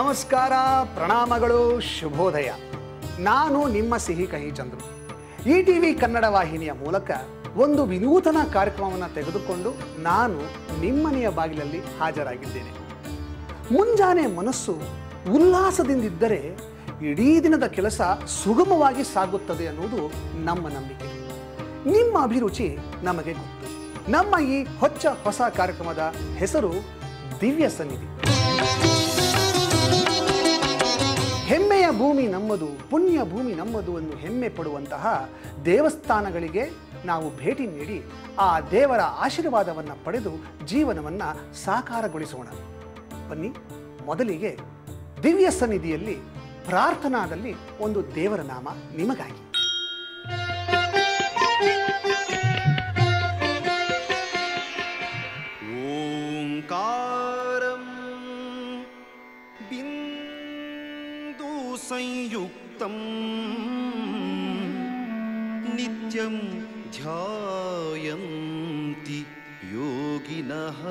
ನಮಸ್ಕಾರ ಪ್ರಣಾಮಗಳು ಶುಭೋದಯ ನಾನು ನಿಮ್ಮ Sihi Kahi Chandru E T V Kannada ವಾಹಿನಿಯ ಮೂಲಕ ಒಂದು ವಿನೂತನ ಕಾರ್ಯಕ್ರಮವನ್ನು ತೆಗೆದುಕೊಂಡು ನಾನು ನಿಮ್ಮನೆಯ ಬಾಗಿಲಲ್ಲಿ ಹಾಜರಾಗಿದ್ದೇನೆ ಮುಂಜಾನೆ ಮನಸ್ಸು ಉಲ್ಲಾಸದಿಂದಿದ್ದರೆ ಇಡೀ ದಿನದ ಕೆಲಸ ಸುಗಮವಾಗಿ ಸಾಗುತ್ತದೆ ಅನ್ನುವುದು ನಮ್ಮ ನಂಬಿಕೆ ನಿಮ್ಮ ಅಭಿರುಚಿ ನಮಗೆ ಗೊತ್ತು ನಮ್ಮ ಈ ಹೊಚ್ಚ ಹೊಸ ಕಾರ್ಯಕ್ರಮದ ಹೆಸರು ದಿವ್ಯ ಸನ್ನಿಧಿ ಹೆಮ್ಮೆಯ ಭೂಮಿ ನಮ್ಮದು ಪುಣ್ಯ ಭೂಮಿ ನಮ್ಮದು ಎಂದು ಹೆಮ್ಮೆ ಪಡುವಂತಹ ದೇವಸ್ಥಾನಗಳಿಗೆ ನಾವು ಭೇಟಿ ನೀಡಿ ಆ ದೇವರ ಆಶೀರ್ವಾದವನ್ನು ಪಡೆದು ಜೀವನವನ್ನು ಸಾಕಾರಗೊಳಿಸೋಣ ಬನ್ನಿ ಮೊದಲಿಗೆ ದಿವ್ಯ ಸನ್ನಿಧಿಯಲ್ಲಿ ಪ್ರಾರ್ಥನಾದಲ್ಲಿ ಒಂದು ದೇವರ ನಾಮ ನಿಮಗಾಗಿ ಓಂಕಾರಂ ಬಿಂದುಸಂಯುಕ್ತಂ ನಿತ್ಯಂ ಧ್ಯಾಯಂತಿ ಯೋಗಿನಃ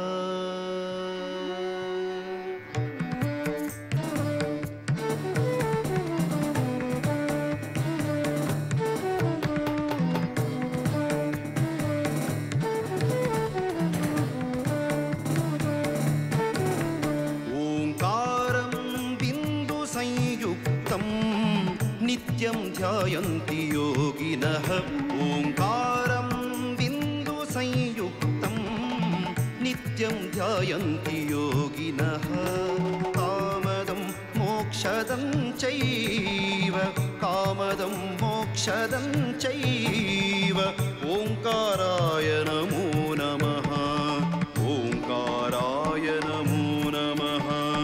ಓಂಕಾರಂ ಬಿಂದುಸಂಯುಕ್ತಂ ನಿತ್ಯಂ ಧ್ಯಾಯಂತಿ ಯೋಗಿನಃ ಓಂಕಾರಂ ಬಿಂದುಸಂಯುಕ್ತಂ ನಿತ್ಯಂ ಧ್ಯಾಯಂತಿ ಯೋಗಿನಃ ಕಾಮದಂ ಮೋಕ್ಷದಂ ಚೈವ ಕಾಮದಂ ಮೋಕ್ಷದಂ ಚೈವ ಓಂಕಾರಾಯ ನಮೋ ನಮಃ ಓಂಕಾರಾಯ ನಮೋ ನಮಃ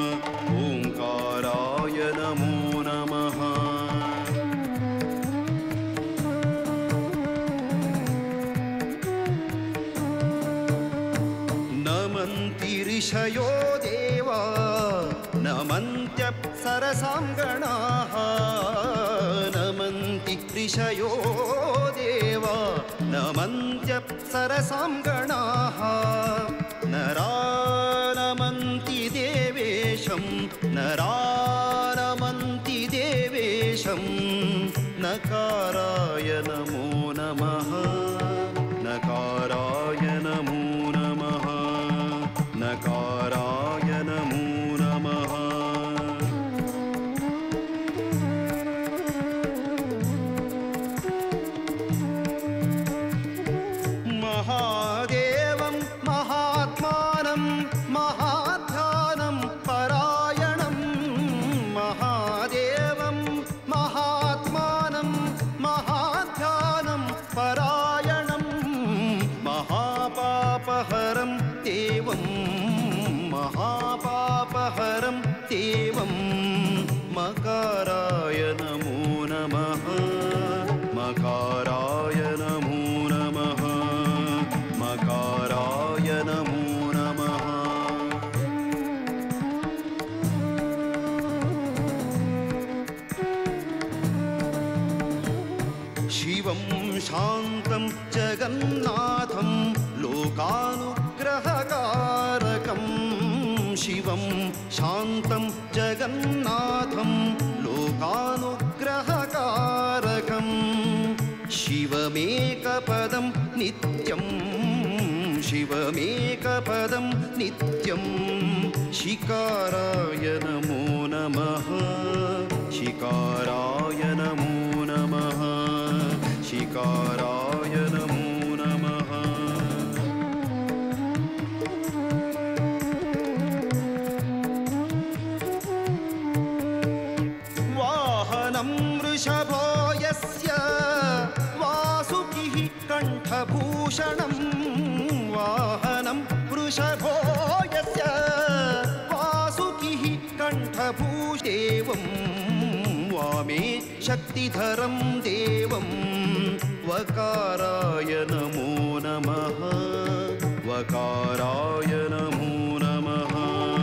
ಓಂಕಾರಾಯ ನಮೋ ನಮಃ ನಮಂತಿ ಋಷಯೋ ದೇವ ನಮಂತ್ಯಪ್ಸರಸಾಂ ಗಣಾಃ ನಮಂತಿ ಋಷಯೋ ದೇವ ನಮಂತ್ಯಪ್ಸರಸಾಂ ಗಣಾಃ ನರಾ ನಮಂತಿ ದೇವೇಶಂ ನರಾ ನಮಂತಿ ದೇವೇಶಂ ನಕಾರಾಯ ನಮೋ ನಮಃ ನಕಾರಾಯ ನಮೋ ನಮಃ ನಕಾರಾಯ ನಮೋ ನಮಃ महादेवं महात्मानं महाध्यानं परायणं महादेवं महात्मानं महाध्यानं परायणं महापापहरं देवं महापापहरं देवं मकाराय नमो नमः मकाराय नमो नमः मकाराय नमो नमः शिवं शान्तं जगन्नाथं लोकानुग्रहकारकं शिवं शान्तं जगन्नाथं लोकानुग्रहकारकं शिवमेकपदं नित्यं शिवमेकपदं नित्यं शिकाराय नमो नमः शिकाराय नमो नमः शिकाराय नमो नमः वाहनं वृषभो यस्य वासुकिः कण्ठभूषणं वाहनं वृषभो यस्य वासुकिः कण्ठभूषेवं वामे शक्तिधरं देवं वकाराय नमो नमः वकाराय नमो नमः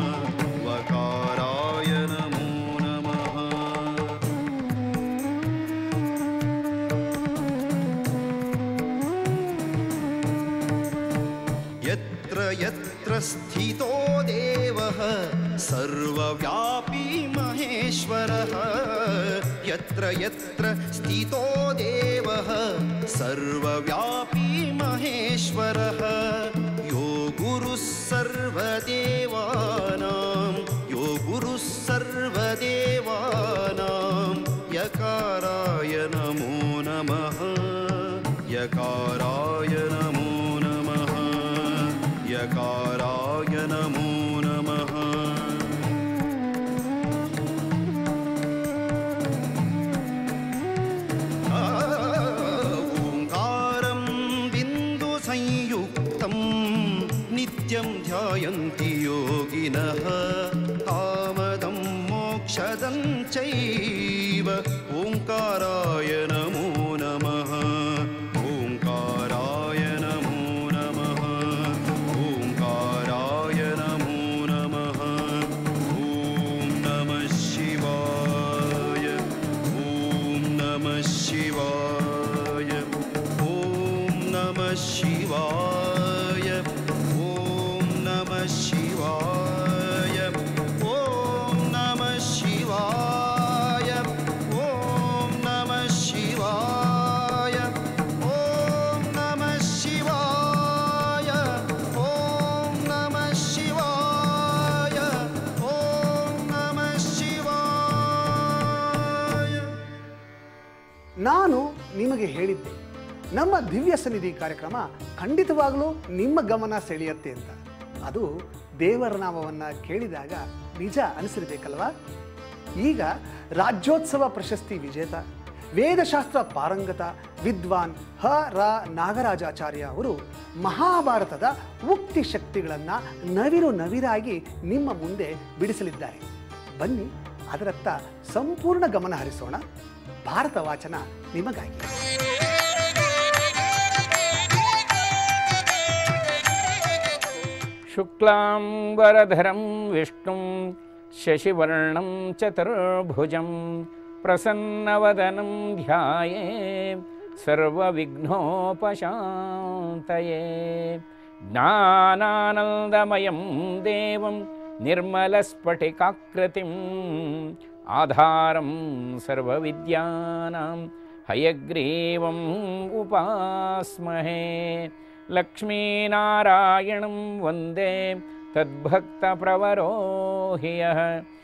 वकाराय नमो नमः यत्र यत्र स्थितो देवः सर्वव्यापी मा महेश्वरः यत्र यत्र स्थितो देवः सर्वव्यापी महेश्वरः यो गुरुः सर्वदेवानां यो गुरुः सर्वदेवानां यकाराय नमो नमः यकाराय नमो नमः यकाराय नमो नमः ओङ्कारं बिन्दुसंयुक्तं नित्यं ध्यायन्ति योगिनः कामदं मोक्षदं चैव ओङ्काराय नमो नमः ओङ्काराय नमो नमः ओङ्काराय नमो नमः ॐ नमः शिवाय ॐ नमः शिवाय ॐ नमः शिवाय ॐ नमः शिवाय ॐ नमः शिवाय ॐ नमः शिवाय ॐ नमः शिवाय ॐ नमः शिवाय ॐ नमः शिवाय ನಾನು ನಿಮಗೆ ಹೇಳಿದ್ದೆ ನಮ್ಮ ದಿವ್ಯ ಸನ್ನಿಧಿ ಕಾರ್ಯಕ್ರಮ ಖಂಡಿತವಾಗಲೂ ನಿಮ್ಮ ಗಮನ ಸೆಳೆಯುತ್ತೆ ಅಂತ ಅದು ದೇವರ ನಾಮವನ್ನು ಕೇಳಿದಾಗ ನಿಜ ಅನಿಸಿರ್ಬೇಕಲ್ವಾ ಈಗ ರಾಜ್ಯೋತ್ಸವ ಪ್ರಶಸ್ತಿ ವಿಜೇತ ವೇದಶಾಸ್ತ್ರ ಪಾರಂಗತ ವಿದ್ವಾನ್ ಹ ರ ನಾಗರಾಜಾಚಾರ್ಯ ಅವರು ಮಹಾಭಾರತದ ಉಕ್ತಿ ಶಕ್ತಿಗಳನ್ನು ನವಿರು ನವಿರಾಗಿ ನಿಮ್ಮ ಮುಂದೆ ಬಿಡಿಸಲಿದ್ದಾರೆ ಬನ್ನಿ ಅದರತ್ತ ಸಂಪೂರ್ಣ ಗಮನ ಹರಿಸೋಣ ಭಾರತ ವಾಚನ ನಿಮಗಾಗಿ शुक्लाम्बरधरं विष्णुं शशिवर्णं चतुर्भुजं प्रसन्नवदनं ध्याये सर्वविघ्नोपशान्तये ज्ञानानन्दमयं देवं निर्मलस्फटिकाकृतिम् आधारं सर्वविद्यानां हयग्रीवम् उपास्महे लक्ष्मीनारायणं वन्दे तद्भक्तप्रवरो हि यः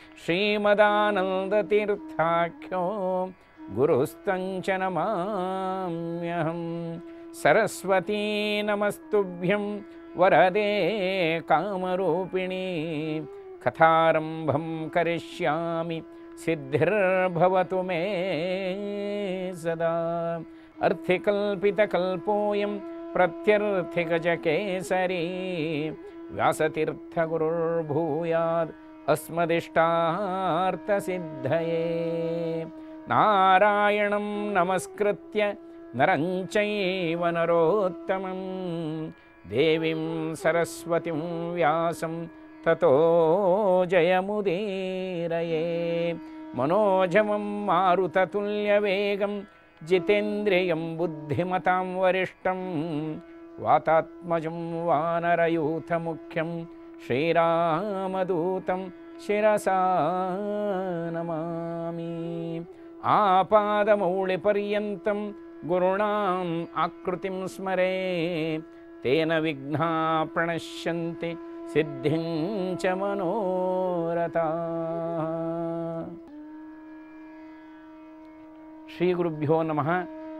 श्रीमदानन्दतीर्थाख्यो गुरुस्तञ्च नमाम्यहं सरस्वती नमस्तुभ्यं वरदे कामरूपिणी कथारम्भं करिष्यामि सिद्धिर्भवतु मे सदा अर्थिकल्पितकल्पोऽयं प्रत्यर्थिगजकेसरी व्यासतीर्थगुरुर्भूयात् अस्मदिष्टार्थसिद्धये नारायणं नमस्कृत्य नरं चैव नरोत्तमं देवीं सरस्वतीं व्यासं ततो जयमुदीरये मनोजमं मारुततुल्यवेगं जितेन्द्रियं बुद्धिमतां वरिष्ठं वातात्मजं वानरयूथमुख्यं श्रीरामदूतं शिरसा नमामि आपादमौलिपर्यन्तं गुरूणाम् आकृतिं स्मरे तेन विघ्ना प्रणश्यन्ति सिद्धिं च मनोरथा ಶ್ರೀಗುರುಭ್ಯೋ ನಮಃ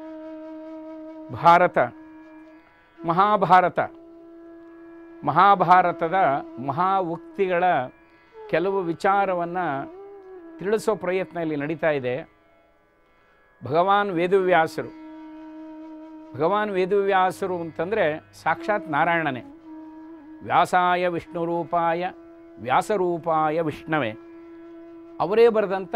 ಭಾರತ ಮಹಾಭಾರತ ಮಹಾಭಾರತದ ಮಹಾ ಉಕ್ತಿಗಳ ಕೆಲವು ವಿಚಾರವನ್ನು ತಿಳಿಸೋ ಪ್ರಯತ್ನ ಇಲ್ಲಿ ನಡೀತಾ ಇದೆ ಭಗವಾನ್ ವೇದವ್ಯಾಸರು ಭಗವಾನ್ ವೇದವ್ಯಾಸರು ಅಂತಂದರೆ ಸಾಕ್ಷಾತ್ ನಾರಾಯಣನೇ ವ್ಯಾಸಾಯ ವಿಷ್ಣುರೂಪಾಯ ವ್ಯಾಸರೂಪಾಯ ವಿಷ್ಣವೇ ಅವರೇ ಬರೆದಂಥ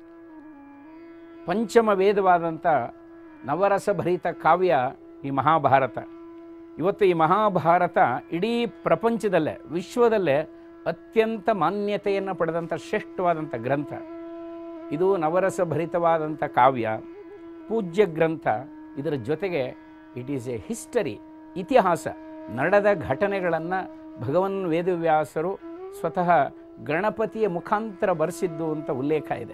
ಪಂಚಮ ವೇದವಾದಂಥ ನವರಸಭರಿತ ಕಾವ್ಯ ಈ ಮಹಾಭಾರತ ಇವತ್ತು ಈ ಮಹಾಭಾರತ ಇಡೀ ಪ್ರಪಂಚದಲ್ಲೇ ವಿಶ್ವದಲ್ಲೇ ಅತ್ಯಂತ ಮಾನ್ಯತೆಯನ್ನು ಪಡೆದಂಥ ಶ್ರೇಷ್ಠವಾದಂಥ ಗ್ರಂಥ ಇದು ನವರಸಭರಿತವಾದಂಥ ಕಾವ್ಯ ಪೂಜ್ಯ ಗ್ರಂಥ ಇದರ ಜೊತೆಗೆ ಇಟ್ ಈಸ್ ಎ ಹಿಸ್ಟರಿ ಇತಿಹಾಸ ನಡೆದ ಘಟನೆಗಳನ್ನು ಭಗವನ್ ವೇದವ್ಯಾಸರು ಸ್ವತಃ ಗಣಪತಿಯ ಮುಖಾಂತರ ಬರೆಸಿದ್ದು ಅಂತ ಉಲ್ಲೇಖ ಇದೆ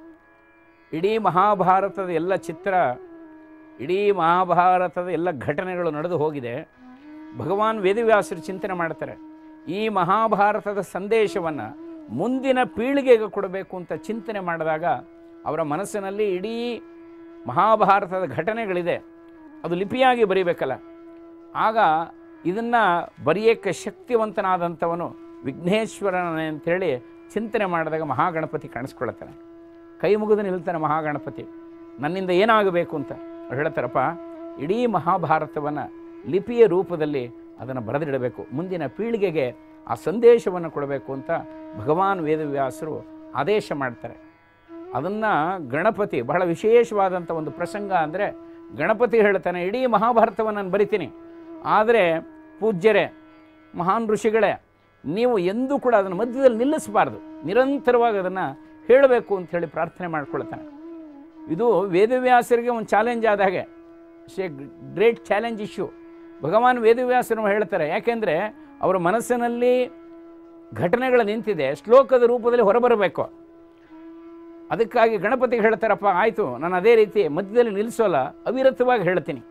ಇಡೀ ಮಹಾಭಾರತದ ಎಲ್ಲ ಚಿತ್ರ ಇಡೀ ಮಹಾಭಾರತದ ಎಲ್ಲ ಘಟನೆಗಳು ನಡೆದು ಹೋಗಿದೆ ಭಗವಾನ್ ವೇದವ್ಯಾಸರು ಚಿಂತನೆ ಮಾಡ್ತಾರೆ ಈ ಮಹಾಭಾರತದ ಸಂದೇಶವನ್ನು ಮುಂದಿನ ಪೀಳಿಗೆಗೆ ಕೊಡಬೇಕು ಅಂತ ಚಿಂತನೆ ಮಾಡಿದಾಗ ಅವರ ಮನಸ್ಸಿನಲ್ಲಿ ಇಡೀ ಮಹಾಭಾರತದ ಘಟನೆಗಳಿದೆ ಅದು ಲಿಪಿಯಾಗಿ ಬರೀಬೇಕಲ್ಲ ಆಗ ಇದನ್ನು ಬರೆಯೋಕ್ಕೆ ಶಕ್ತಿವಂತನಾದಂಥವನು ವಿಘ್ನೇಶ್ವರನೇ ಅಂಥೇಳಿ ಚಿಂತನೆ ಮಾಡಿದಾಗ ಮಹಾಗಣಪತಿ ಕಾಣಿಸ್ಕೊಳ್ತಾನೆ ಕೈ ಮುಗಿದು ನಿಲ್ತಾನೆ ಮಹಾಗಣಪತಿ ನನ್ನಿಂದ ಏನಾಗಬೇಕು ಅಂತ ಅವ್ರು ಹೇಳ್ತಾರಪ್ಪ ಇಡೀ ಮಹಾಭಾರತವನ್ನು ಲಿಪಿಯ ರೂಪದಲ್ಲಿ ಅದನ್ನು ಬರೆದಿಡಬೇಕು ಮುಂದಿನ ಪೀಳಿಗೆಗೆ ಆ ಸಂದೇಶವನ್ನು ಕೊಡಬೇಕು ಅಂತ ಭಗವಾನ್ ವೇದವ್ಯಾಸರು ಆದೇಶ ಮಾಡ್ತಾರೆ ಅದನ್ನು ಗಣಪತಿ ಬಹಳ ವಿಶೇಷವಾದಂಥ ಒಂದು ಪ್ರಸಂಗ ಅಂದರೆ ಗಣಪತಿ ಹೇಳ್ತಾನೆ ಇಡೀ ಮಹಾಭಾರತವನ್ನು ನಾನು ಬರಿತೀನಿ ಆದರೆ ಪೂಜ್ಯರೇ ಮಹಾನ್ ಋಷಿಗಳೇ ನೀವು ಎಂದೂ ಕೂಡ ಅದನ್ನು ಮಧ್ಯದಲ್ಲಿ ನಿಲ್ಲಿಸಬಾರ್ದು ನಿರಂತರವಾಗಿ ಅದನ್ನು ಹೇಳಬೇಕು ಅಂತ ಹೇಳಿ ಪ್ರಾರ್ಥನೆ ಮಾಡ್ಕೊಳ್ತಾನೆ ಇದು ವೇದವ್ಯಾಸರಿಗೆ ಒಂದು ಚಾಲೆಂಜ್ ಆದ ಹಾಗೆ ಶೇ ಗ್ರೇಟ್ ಚಾಲೆಂಜ್ ಇಶ್ಯೂ ಭಗವಾನ್ ವೇದವ್ಯಾಸರು ಹೇಳ್ತಾರೆ ಯಾಕೆಂದರೆ ಅವರ ಮನಸ್ಸಿನಲ್ಲಿ ಘಟನೆಗಳು ನಿಂತಿದೆ ಶ್ಲೋಕದ ರೂಪದಲ್ಲಿ ಹೊರಬರಬೇಕು ಅದಕ್ಕಾಗಿ ಗಣಪತಿಗೆ ಹೇಳ್ತಾರಪ್ಪ ಆಯಿತು ನಾನು ಅದೇ ರೀತಿ ಮಧ್ಯದಲ್ಲಿ ನಿಲ್ಲಿಸೋಲ್ಲ ಅವಿರತವಾಗಿ ಹೇಳ್ತೀನಿ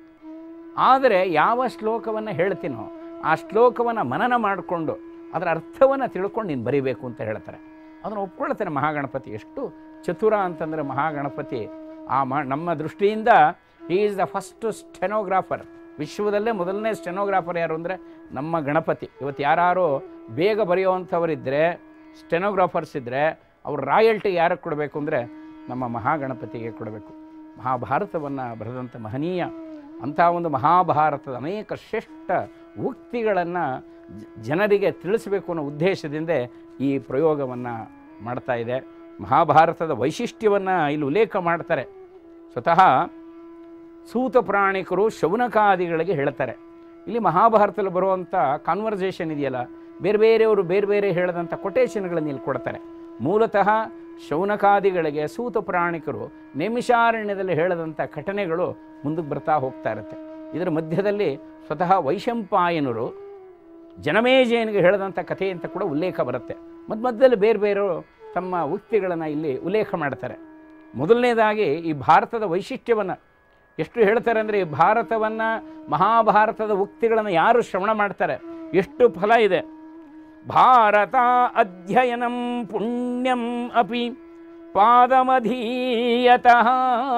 ಆದರೆ ಯಾವ ಶ್ಲೋಕವನ್ನು ಹೇಳ್ತೀನೋ ಆ ಶ್ಲೋಕವನ್ನು ಮನನ ಮಾಡಿಕೊಂಡು ಅದರ ಅರ್ಥವನ್ನು ತಿಳ್ಕೊಂಡು ನೀನು ಬರಿಬೇಕು ಅಂತ ಹೇಳ್ತಾರೆ ಅದನ್ನು ಒಪ್ಕೊಳ್ತಾನೆ ಮಹಾಗಣಪತಿ ಎಷ್ಟು ಚತುರ ಅಂತಂದರೆ ಮಹಾಗಣಪತಿ ಆ ಮ ನಮ್ಮ ದೃಷ್ಟಿಯಿಂದ he is the first stenographer ವಿಶ್ವದಲ್ಲೇ ಮೊದಲನೇ ಸ್ಟೆನೋಗ್ರಾಫರ್ ಯಾರು ಅಂದರೆ ನಮ್ಮ ಗಣಪತಿ ಇವತ್ತು ಯಾರು ಬೇಗ ಬರೆಯುವಂಥವರಿದ್ದರೆ ಸ್ಟೆನೋಗ್ರಾಫರ್ಸ್ ಇದ್ದರೆ ಅವ್ರು ರಾಯಲ್ಟಿ ಯಾರಿಗೆ ಕೊಡಬೇಕು ಅಂದರೆ ನಮ್ಮ ಮಹಾಗಣಪತಿಗೆ ಕೊಡಬೇಕು ಮಹಾಭಾರತವನ್ನು ಬರೆದಂಥ ಮಹನೀಯ ಅಂಥ ಒಂದು ಮಹಾಭಾರತದ ಅನೇಕ ಶ್ರೇಷ್ಠ ಉಕ್ತಿಗಳನ್ನು ಜನರಿಗೆ ತಿಳಿಸಬೇಕು ಅನ್ನೋ ಉದ್ದೇಶದಿಂದ ಈ ಪ್ರಯೋಗವನ್ನು ಮಾಡ್ತಾ ಇದೆ ಮಹಾಭಾರತದ ವೈಶಿಷ್ಟ್ಯವನ್ನು ಇಲ್ಲಿ ಉಲ್ಲೇಖ ಮಾಡ್ತಾರೆ ಸ್ವತಃ ಸೂತ ಪ್ರಾಣಿಕರು ಶೌನಕಾದಿಗಳಿಗೆ ಹೇಳ್ತಾರೆ ಇಲ್ಲಿ ಮಹಾಭಾರತದಲ್ಲಿ ಬರುವಂಥ ಕಾನ್ವರ್ಸೇಷನ್ ಇದೆಯಲ್ಲ ಬೇರೆ ಬೇರೆಯವರು ಬೇರೆ ಬೇರೆ ಹೇಳಿದಂಥ ಕೊಟೇಶನ್ಗಳನ್ನು ಇಲ್ಲಿ ಕೊಡ್ತಾರೆ ಮೂಲತಃ ಶೌನಕಾದಿಗಳಿಗೆ ಸೂತ ಪ್ರಾಣಿಕರು ನೇಮಿಷಾರಣ್ಯದಲ್ಲಿ ಹೇಳದಂಥ ಘಟನೆಗಳು ಮುಂದಕ್ಕೆ ಬರ್ತಾ ಹೋಗ್ತಾ ಇರುತ್ತೆ ಇದರ ಮಧ್ಯದಲ್ಲಿ ಸ್ವತಃ ವೈಶಂಪಾಯನರು ಜನಮೇಜಯನಿಗೆ ಹೇಳಿದಂಥ ಕಥೆ ಅಂತ ಕೂಡ ಉಲ್ಲೇಖ ಬರುತ್ತೆ ಮಧ್ಯ ಮಧ್ಯದಲ್ಲಿ ಬೇರೆ ಬೇರೆಯವರು ತಮ್ಮ ಉಕ್ತಿಗಳನ್ನು ಇಲ್ಲಿ ಉಲ್ಲೇಖ ಮಾಡ್ತಾರೆ ಮೊದಲನೇದಾಗಿ ಈ ಭಾರತದ ವೈಶಿಷ್ಟ್ಯವನ್ನು ಎಷ್ಟು ಹೇಳ್ತಾರೆ ಅಂದರೆ ಈ ಭಾರತವನ್ನು ಮಹಾಭಾರತದ ಉಕ್ತಿಗಳನ್ನು ಯಾರು ಶ್ರವಣ ಮಾಡ್ತಾರೆ ಎಷ್ಟು ಫಲ ಇದೆ ಭಾರತ ಅಧ್ಯಯನಂ ಪುಣ್ಯಂ ಅಪಿ ಪಾದಮಧೀಯತಃ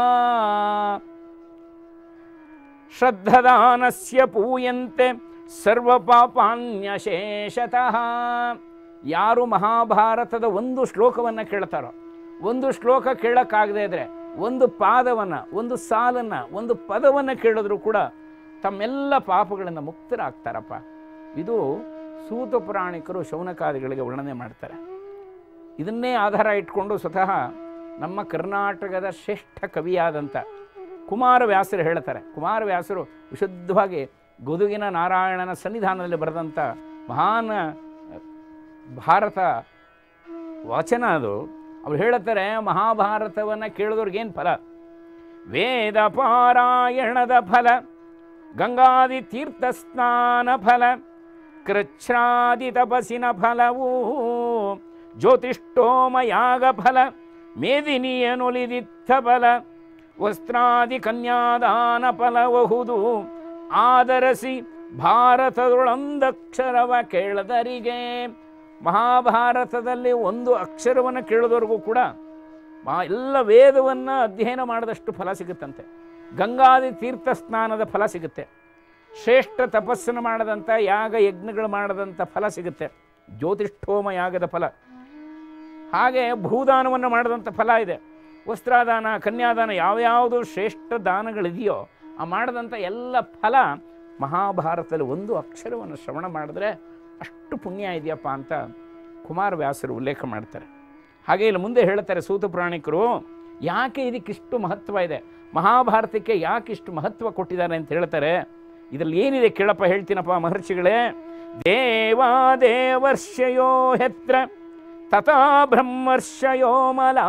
ಶ್ರದ್ಧದಾನಸ್ಯ ಪೂಯಂತೆ ಸರ್ವಪಾಪಾನ್ಯಶೇಷತಃ ಯಾರು ಮಹಾಭಾರತದ ಒಂದು ಶ್ಲೋಕವನ್ನು ಕೇಳ್ತಾರೋ ಒಂದು ಶ್ಲೋಕ ಕೇಳೋಕ್ಕಾಗದೇ ಇದ್ದರೆ ಒಂದು ಪಾದವನ್ನು ಒಂದು ಸಾಲನ್ನು ಒಂದು ಪದವನ್ನು ಕೇಳಿದ್ರು ಕೂಡ ತಮ್ಮೆಲ್ಲ ಪಾಪಗಳಿಂದ ಮುಕ್ತರಾಗ್ತಾರಪ್ಪ ಇದು ಸೂತ ಪುರಾಣಿಕರು ಶೌನಕಾದಿಗಳಿಗೆ ವರ್ಣನೆ ಮಾಡ್ತಾರೆ ಇದನ್ನೇ ಆಧಾರ ಇಟ್ಕೊಂಡು ಸ್ವತಃ ನಮ್ಮ ಕರ್ನಾಟಕದ ಶ್ರೇಷ್ಠ ಕವಿಯಾದಂಥ ಕುಮಾರವ್ಯಾಸರು ಹೇಳ್ತಾರೆ ಕುಮಾರವ್ಯಾಸರು ವಿಶುದ್ಧವಾಗಿ ಗದುಗಿನ ನಾರಾಯಣನ ಸನ್ನಿಧಾನದಲ್ಲಿ ಬರೆದಂಥ ಮಹಾನ್ ಭಾರತ ವಚನ ಅದು ಅವ್ರು ಹೇಳುತ್ತಾರೆ ಮಹಾಭಾರತವನ್ನು ಕೇಳಿದವ್ರಿಗೇನು ಫಲ ವೇದ ಪಾರಾಯಣದ ಫಲ ಗಂಗಾದಿ ತೀರ್ಥ ಸ್ನಾನ ಫಲ ಕೃಚ್ಛ್ರಾದಿ ತಪಸ್ಸಿನ ಫಲವೂ ಜ್ಯೋತಿಷ್ಠೋಮಯಾಗ ಫಲ ಮೇದಿನಿಯನುಲಿದಿತ್ತ ಫಲ ವಸ್ತ್ರಾದಿ ಕನ್ಯಾದಾನ ಫಲವಹುದು ಆದರಸಿ ಭಾರತದೊಳೊಂದಕ್ಷರವ ಕೇಳದರಿಗೆ ಮಹಾಭಾರತದಲ್ಲಿ ಒಂದು ಅಕ್ಷರವನ್ನು ಕೇಳಿದವರೆಗೂ ಕೂಡ ಮಹಾ ಎಲ್ಲ ವೇದವನ್ನು ಅಧ್ಯಯನ ಮಾಡಿದಷ್ಟು ಫಲ ಸಿಗುತ್ತಂತೆ ಗಂಗಾದಿ ತೀರ್ಥ ಸ್ನಾನದ ಫಲ ಸಿಗುತ್ತೆ ಶ್ರೇಷ್ಠ ತಪಸ್ಸನ್ನು ಮಾಡದಂಥ ಯಾಗ ಯಜ್ಞಗಳು ಮಾಡದಂಥ ಫಲ ಸಿಗುತ್ತೆ ಜ್ಯೋತಿಷ್ಠೋಮ ಯಾಗದ ಫಲ ಹಾಗೆ ಭೂದಾನವನ್ನು ಮಾಡಿದಂಥ ಫಲ ಇದೆ ವಸ್ತ್ರಾದಾನ ಕನ್ಯಾದಾನ ಯಾವ್ಯಾವುದು ಶ್ರೇಷ್ಠ ದಾನಗಳಿದೆಯೋ ಆ ಮಾಡಿದಂಥ ಎಲ್ಲ ಫಲ ಮಹಾಭಾರತದಲ್ಲಿ ಒಂದು ಅಕ್ಷರವನ್ನು ಶ್ರವಣ ಮಾಡಿದ್ರೆ ಅಷ್ಟು ಪುಣ್ಯ ಇದೆಯಪ್ಪ ಅಂತ ಕುಮಾರವ್ಯಾಸರು ಉಲ್ಲೇಖ ಮಾಡ್ತಾರೆ ಹಾಗೆ ಇಲ್ಲಿ ಮುಂದೆ ಹೇಳ್ತಾರೆ ಸೂತ ಪುರಾಣಿಕರು ಯಾಕೆ ಇದಕ್ಕಿಷ್ಟು ಮಹತ್ವ ಇದೆ ಮಹಾಭಾರತಕ್ಕೆ ಯಾಕೆ ಇಷ್ಟು ಮಹತ್ವ ಕೊಟ್ಟಿದ್ದಾರೆ ಅಂತ ಹೇಳ್ತಾರೆ ಇದರಲ್ಲಿ ಏನಿದೆ ಕೇಳಪ್ಪ ಹೇಳ್ತೀನಪ್ಪ ಮಹರ್ಷಿಗಳೇ ದೇವಾ ದೇವರ್ಷಯೋ ಹೆತ್ರ ತಥಾ ಬ್ರಹ್ಮರ್ಷಯೋ ಮಲಾ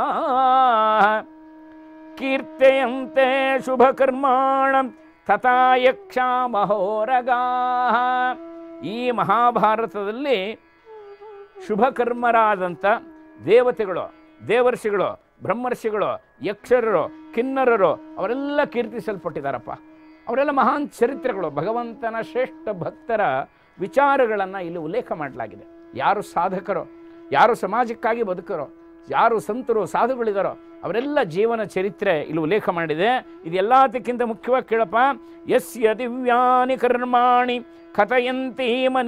ಕೀರ್ತೆಯಂತೆ ಶುಭಕರ್ಮಾಣ ತಥಾ ಯಕ್ಷ ಮಹೋರಗಾ ಈ ಮಹಾಭಾರತದಲ್ಲಿ ಶುಭಕರ್ಮರಾದಂಥ ದೇವತೆಗಳು ದೇವರ್ಷಿಗಳು ಬ್ರಹ್ಮರ್ಷಿಗಳು ಯಕ್ಷರರು ಕಿನ್ನರರು ಅವರೆಲ್ಲ ಕೀರ್ತಿಸಲ್ಪಟ್ಟಿದ್ದಾರಪ್ಪ ಅವರೆಲ್ಲ ಮಹಾನ್ ಚರಿತ್ರೆಗಳು ಭಗವಂತನ ಶ್ರೇಷ್ಠ ಭಕ್ತರ ವಿಚಾರಗಳನ್ನು ಇಲ್ಲಿ ಉಲ್ಲೇಖ ಮಾಡಲಾಗಿದೆ ಯಾರು ಸಾಧಕರೋ ಯಾರು ಸಮಾಜಕ್ಕಾಗಿ ಬದುಕರೋ ಯಾರು ಸಂತರು ಸಾಧುಗಳಿದಾರೋ ಅವರೆಲ್ಲ ಜೀವನ ಚರಿತ್ರೆ ಇಲ್ಲಿ ಉಲ್ಲೇಖ ಮಾಡಿದೆ ಇದೆಲ್ಲದಕ್ಕಿಂತ ಮುಖ್ಯವಾಗಿ ಕೇಳಪ್ಪ ಯಸ್ಯ ದಿವ್ಯಾನಿ ಕರ್ಮಾಣಿ ಕಥಯಂತಿ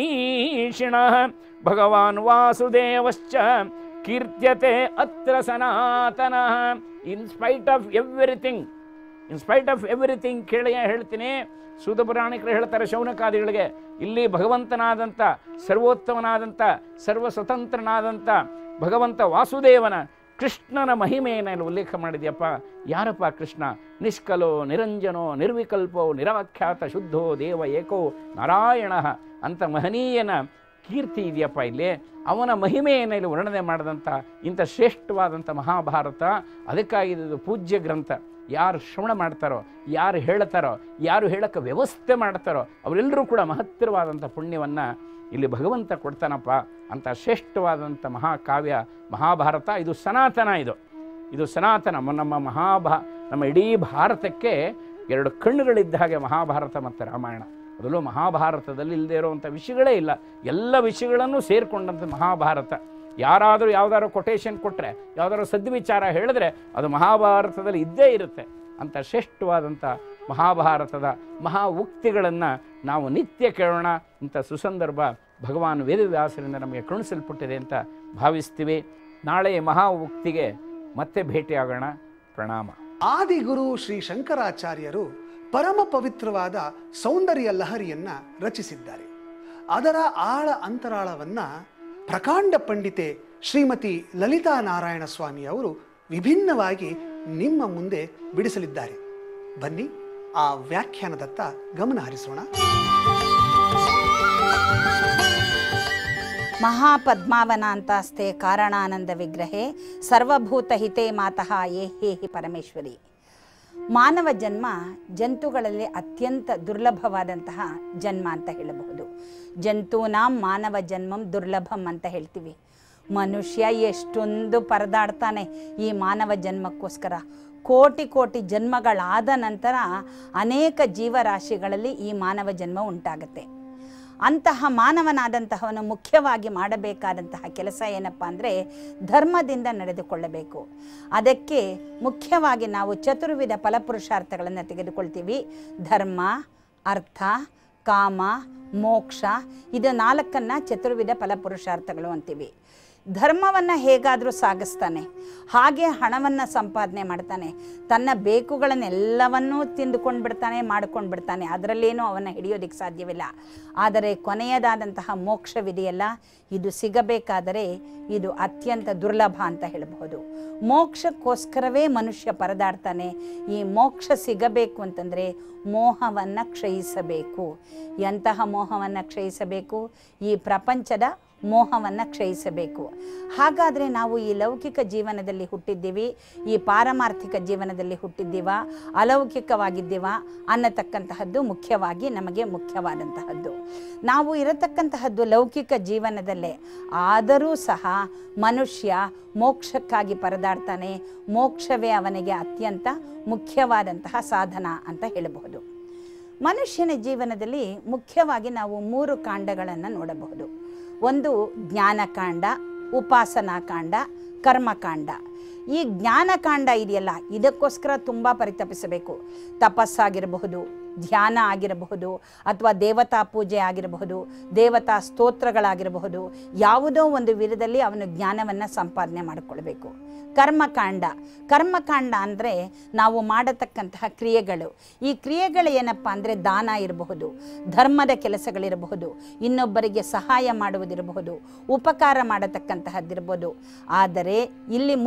ಮನೀಷಿಣ ಭಗವಾನ್ ವಾಸುದೇವಶ್ಚ ಕೀರ್ತ್ಯತೆ ಅತ್ರ ಸನಾತನ in spite of everything in spite of everything ಕೇಳಿ ಹೇಳ್ತೀನಿ ಸೂತ ಪುರಾಣಿಕರು ಹೇಳ್ತಾರೆ ಶೌನಕಾದಿಗಳಿಗೆ ಇಲ್ಲಿ ಭಗವಂತನಾದಂಥ ಸರ್ವೋತ್ತಮನಾದಂಥ ಸರ್ವ ಸ್ವತಂತ್ರನಾದಂಥ ಭಗವಂತ ವಾಸುದೇವನ ಕೃಷ್ಣನ ಮಹಿಮೆಯನ್ನು ಇಲ್ಲಿ ಉಲ್ಲೇಖ ಮಾಡಿದ್ಯಪ್ಪ ಯಾರಪ್ಪ ಕೃಷ್ಣ ನಿಷ್ಕಲೋ ನಿರಂಜನೋ ನಿರ್ವಿಕಲ್ಪೋ ನಿರಾಖ್ಯಾತ ಶುದ್ಧೋ ದೇವ ಏಕೋ ನಾರಾಯಣ ಅಂತ ಮಹನೀಯನ ಕೀರ್ತಿ ಇದೆಯಪ್ಪ ಇಲ್ಲಿ ಅವನ ಮಹಿಮೆಯನ್ನು ಇಲ್ಲಿ ವರ್ಣನೆ ಮಾಡಿದಂಥ ಇಂಥ ಶ್ರೇಷ್ಠವಾದಂಥ ಮಹಾಭಾರತ ಅದಕ್ಕಾಗಿ ಇದು ಪೂಜ್ಯ ಗ್ರಂಥ ಯಾರು ಶ್ರವಣ ಮಾಡ್ತಾರೋ ಯಾರು ಹೇಳ್ತಾರೋ ಯಾರು ಹೇಳಕ್ಕೆ ವ್ಯವಸ್ಥೆ ಮಾಡ್ತಾರೋ ಅವರೆಲ್ಲರೂ ಕೂಡ ಮಹತ್ತರವಾದಂಥ ಪುಣ್ಯವನ್ನು ಇಲ್ಲಿ ಭಗವಂತ ಕೊಡ್ತಾನಪ್ಪ ಅಂತ ಶ್ರೇಷ್ಠವಾದಂಥ ಮಹಾಕಾವ್ಯ ಮಹಾಭಾರತ ಇದು ಸನಾತನ ಇದು ಇದು ಸನಾತನ ಮ- ನಮ್ಮ ಮಹಾಭಾ ನಮ್ಮ ಇಡೀ ಭಾರತಕ್ಕೆ ಎರಡು ಕಣ್ಣುಗಳಿದ್ದ ಹಾಗೆ ಮಹಾಭಾರತ ಮತ್ತು ರಾಮಾಯಣ ಅದರಲ್ಲೂ ಮಹಾಭಾರತದಲ್ಲಿ ಇಲ್ಲದೆ ಇರುವಂಥ ವಿಷಯಗಳೇ ಇಲ್ಲ ಎಲ್ಲ ವಿಷಯಗಳನ್ನು ಸೇರಿಕೊಂಡಂಥ ಮಹಾಭಾರತ ಯಾರಾದರೂ ಯಾವ್ದಾದ್ರು ಕೊಟೇಶನ್ ಕೊಟ್ಟರೆ ಯಾವ್ದಾದ್ರು ಸದ್ವಿಚಾರ ಹೇಳಿದ್ರೆ ಅದು ಮಹಾಭಾರತದಲ್ಲಿ ಇದ್ದೇ ಇರುತ್ತೆ ಅಂತ ಶ್ರೇಷ್ಠವಾದಂಥ ಮಹಾಭಾರತದ ಮಹಾ ಉಕ್ತಿಗಳನ್ನು ನಾವು ನಿತ್ಯ ಕೇಳೋಣ ಇಂಥ ಸುಸಂದರ್ಭ ಭಗವಾನ್ ವೇದವ್ಯಾಸರಿಂದ ನಮಗೆ ಕರುಣಿಸಲ್ಪಟ್ಟಿದೆ ಅಂತ ಭಾವಿಸ್ತೀವಿ ನಾಳೆ ಮಹಾ ಉಕ್ತಿಗೆ ಮತ್ತೆ ಭೇಟಿಯಾಗೋಣ ಪ್ರಣಾಮ ಆದಿಗುರು ಶ್ರೀ ಶಂಕರಾಚಾರ್ಯರು ಪರಮ ಪವಿತ್ರವಾದ ಸೌಂದರ್ಯ ಲಹರಿಯನ್ನ ರಚಿಸಿದ್ದಾರೆ ಅದರ ಆಳ ಅಂತರಾಳವನ್ನ ಪ್ರಕಾಂಡ ಪಂಡಿತೆ ಶ್ರೀಮತಿ ಲಲಿತಾ ನಾರಾಯಣ ಸ್ವಾಮಿ ಅವರು ವಿಭಿನ್ನವಾಗಿ ನಿಮ್ಮ ಮುಂದೆ ಬಿಡಿಸಲಿದ್ದಾರೆ ಬನ್ನಿ ಆ ವ್ಯಾಖ್ಯಾನದತ್ತ ಗಮನ ಹರಿಸೋಣ ಮಹಾಪದ್ಮಾವನಾಂತಾಸ್ತೆ ಕಾರಣಾನಂದ ವಿಗ್ರಹೆ ಸರ್ವಭೂತ ಹಿತೆ ಮಾತಃ ಯೇ ಹೇ ಹಿ ಪರಮೇಶ್ವರಿ ಮಾನವ ಜನ್ಮ ಜಂತುಗಳಲ್ಲಿ ಅತ್ಯಂತ ದುರ್ಲಭವಾದಂತಹ ಜನ್ಮ ಅಂತ ಹೇಳಬಹುದು ಜಂತೂನಾಂ ಮಾನವ ಜನ್ಮಂ ದುರ್ಲಭಂ ಅಂತ ಹೇಳ್ತೀವಿ ಮನುಷ್ಯ ಎಷ್ಟೊಂದು ಪರದಾಡ್ತಾನೆ ಈ ಮಾನವ ಜನ್ಮಕ್ಕೋಸ್ಕರ ಕೋಟಿ ಕೋಟಿ ಜನ್ಮಗಳಾದ ನಂತರ ಅನೇಕ ಜೀವರಾಶಿಗಳಲ್ಲಿ ಈ ಮಾನವ ಜನ್ಮ ಉಂಟಾಗುತ್ತೆ ಅಂತಹ ಮಾನವನಾದಂತಹವನು ಮುಖ್ಯವಾಗಿ ಮಾಡಬೇಕಾದಂತಹ ಕೆಲಸ ಏನಪ್ಪ ಅಂದರೆ ಧರ್ಮದಿಂದ ನಡೆದುಕೊಳ್ಳಬೇಕು ಅದಕ್ಕೆ ಮುಖ್ಯವಾಗಿ ನಾವು ಚತುರ್ವಿಧ ಫಲಪುರುಷಾರ್ಥಗಳನ್ನು ತೆಗೆದುಕೊಳ್ತೀವಿ ಧರ್ಮ ಅರ್ಥ ಕಾಮ ಮೋಕ್ಷ ಇದು ನಾಲ್ಕನ್ನು ಚತುರ್ವಿಧ ಫಲಪುರುಷಾರ್ಥಗಳು ಅಂತೀವಿ ಧರ್ಮವನ್ನು ಹೇಗಾದರೂ ಸಾಗಿಸ್ತಾನೆ ಹಾಗೆ ಹಣವನ್ನು ಸಂಪಾದನೆ ಮಾಡ್ತಾನೆ ತನ್ನ ಬೇಕುಗಳನ್ನೆಲ್ಲವನ್ನೂ ತಿಂದುಕೊಂಡು ಬಿಡ್ತಾನೆ ಮಾಡ್ಕೊಂಡು ಬಿಡ್ತಾನೆ ಅದರಲ್ಲೇನೂ ಅವನ್ನ ಹಿಡಿಯೋದಕ್ಕೆ ಸಾಧ್ಯವಿಲ್ಲ ಆದರೆ ಕೊನೆಯದಾದಂತಹ ಮೋಕ್ಷವಿದೆಯಲ್ಲ ಇದು ಸಿಗಬೇಕಾದರೆ ಇದು ಅತ್ಯಂತ ದುರ್ಲಭ ಅಂತ ಹೇಳಬಹುದು ಮೋಕ್ಷಕ್ಕೋಸ್ಕರವೇ ಮನುಷ್ಯ ಪರದಾಡ್ತಾನೆ ಈ ಮೋಕ್ಷ ಸಿಗಬೇಕು ಅಂತಂದರೆ ಮೋಹವನ್ನು ಕ್ಷಯಿಸಬೇಕು ಎಂತಹ ಮೋಹವನ್ನು ಕ್ಷಯಿಸಬೇಕು ಈ ಪ್ರಪಂಚದ ಮೋಹವನ್ನು ಕ್ಷಯಿಸಬೇಕು ಹಾಗಾದರೆ ನಾವು ಈ ಲೌಕಿಕ ಜೀವನದಲ್ಲಿ ಹುಟ್ಟಿದ್ದೀವಿ ಈ ಪಾರಮಾರ್ಥಿಕ ಜೀವನದಲ್ಲಿ ಹುಟ್ಟಿದ್ದೀವ ಅಲೌಕಿಕವಾಗಿದ್ದೀವ ಅನ್ನತಕ್ಕಂತಹದ್ದು ಮುಖ್ಯವಾಗಿ ನಮಗೆ ಮುಖ್ಯವಾದಂತಹದ್ದು ನಾವು ಇರತಕ್ಕಂತಹದ್ದು ಲೌಕಿಕ ಜೀವನದಲ್ಲೇ ಆದರೂ ಸಹ ಮನುಷ್ಯ ಮೋಕ್ಷಕ್ಕಾಗಿ ಪರದಾಡ್ತಾನೆ ಮೋಕ್ಷವೇ ಅವನಿಗೆ ಅತ್ಯಂತ ಮುಖ್ಯವಾದಂತಹ ಸಾಧನ ಅಂತ ಹೇಳಬಹುದು ಮನುಷ್ಯನ ಜೀವನದಲ್ಲಿ ಮುಖ್ಯವಾಗಿ ನಾವು ಮೂರು ಕಾಂಡಗಳನ್ನು ನೋಡಬಹುದು ಒಂದು ಜ್ಞಾನಕಾಂಡ ಉಪಾಸನಾಕಾಂಡ ಕರ್ಮಕಾಂಡ ಈ ಜ್ಞಾನಕಾಂಡ ಇದೆಯಲ್ಲ ಇದಕ್ಕೋಸ್ಕರ ತುಂಬ ಪರಿತಪಿಸಬೇಕು ತಪಸ್ಸಾಗಿರಬಹುದು ಧ್ಯಾನ ಆಗಿರಬಹುದು ಅಥವಾ ದೇವತಾ ಪೂಜೆ ಆಗಿರಬಹುದು ದೇವತಾ ಸ್ತೋತ್ರಗಳಾಗಿರಬಹುದು ಯಾವುದೋ ಒಂದು ವಿಧದಲ್ಲಿ ಅವನು ಜ್ಞಾನವನ್ನು ಸಂಪಾದನೆ ಮಾಡಿಕೊಳ್ಬೇಕು ಕರ್ಮಕಾಂಡ ಕರ್ಮಕಾಂಡ ಅಂದರೆ ನಾವು ಮಾಡತಕ್ಕಂತಹ ಕ್ರಿಯೆಗಳು ಈ ಕ್ರಿಯೆಗಳು ಏನಪ್ಪ ಅಂದರೆ ದಾನ ಇರಬಹುದು ಧರ್ಮದ ಕೆಲಸಗಳಿರಬಹುದು ಇನ್ನೊಬ್ಬರಿಗೆ ಸಹಾಯ ಮಾಡುವುದಿರಬಹುದು ಉಪಕಾರ ಮಾಡತಕ್ಕಂತಹದ್ದಿರಬಹುದು ಆದರೆ ಇಲ್ಲಿ ಮುಖ್ಯವಾಗಿ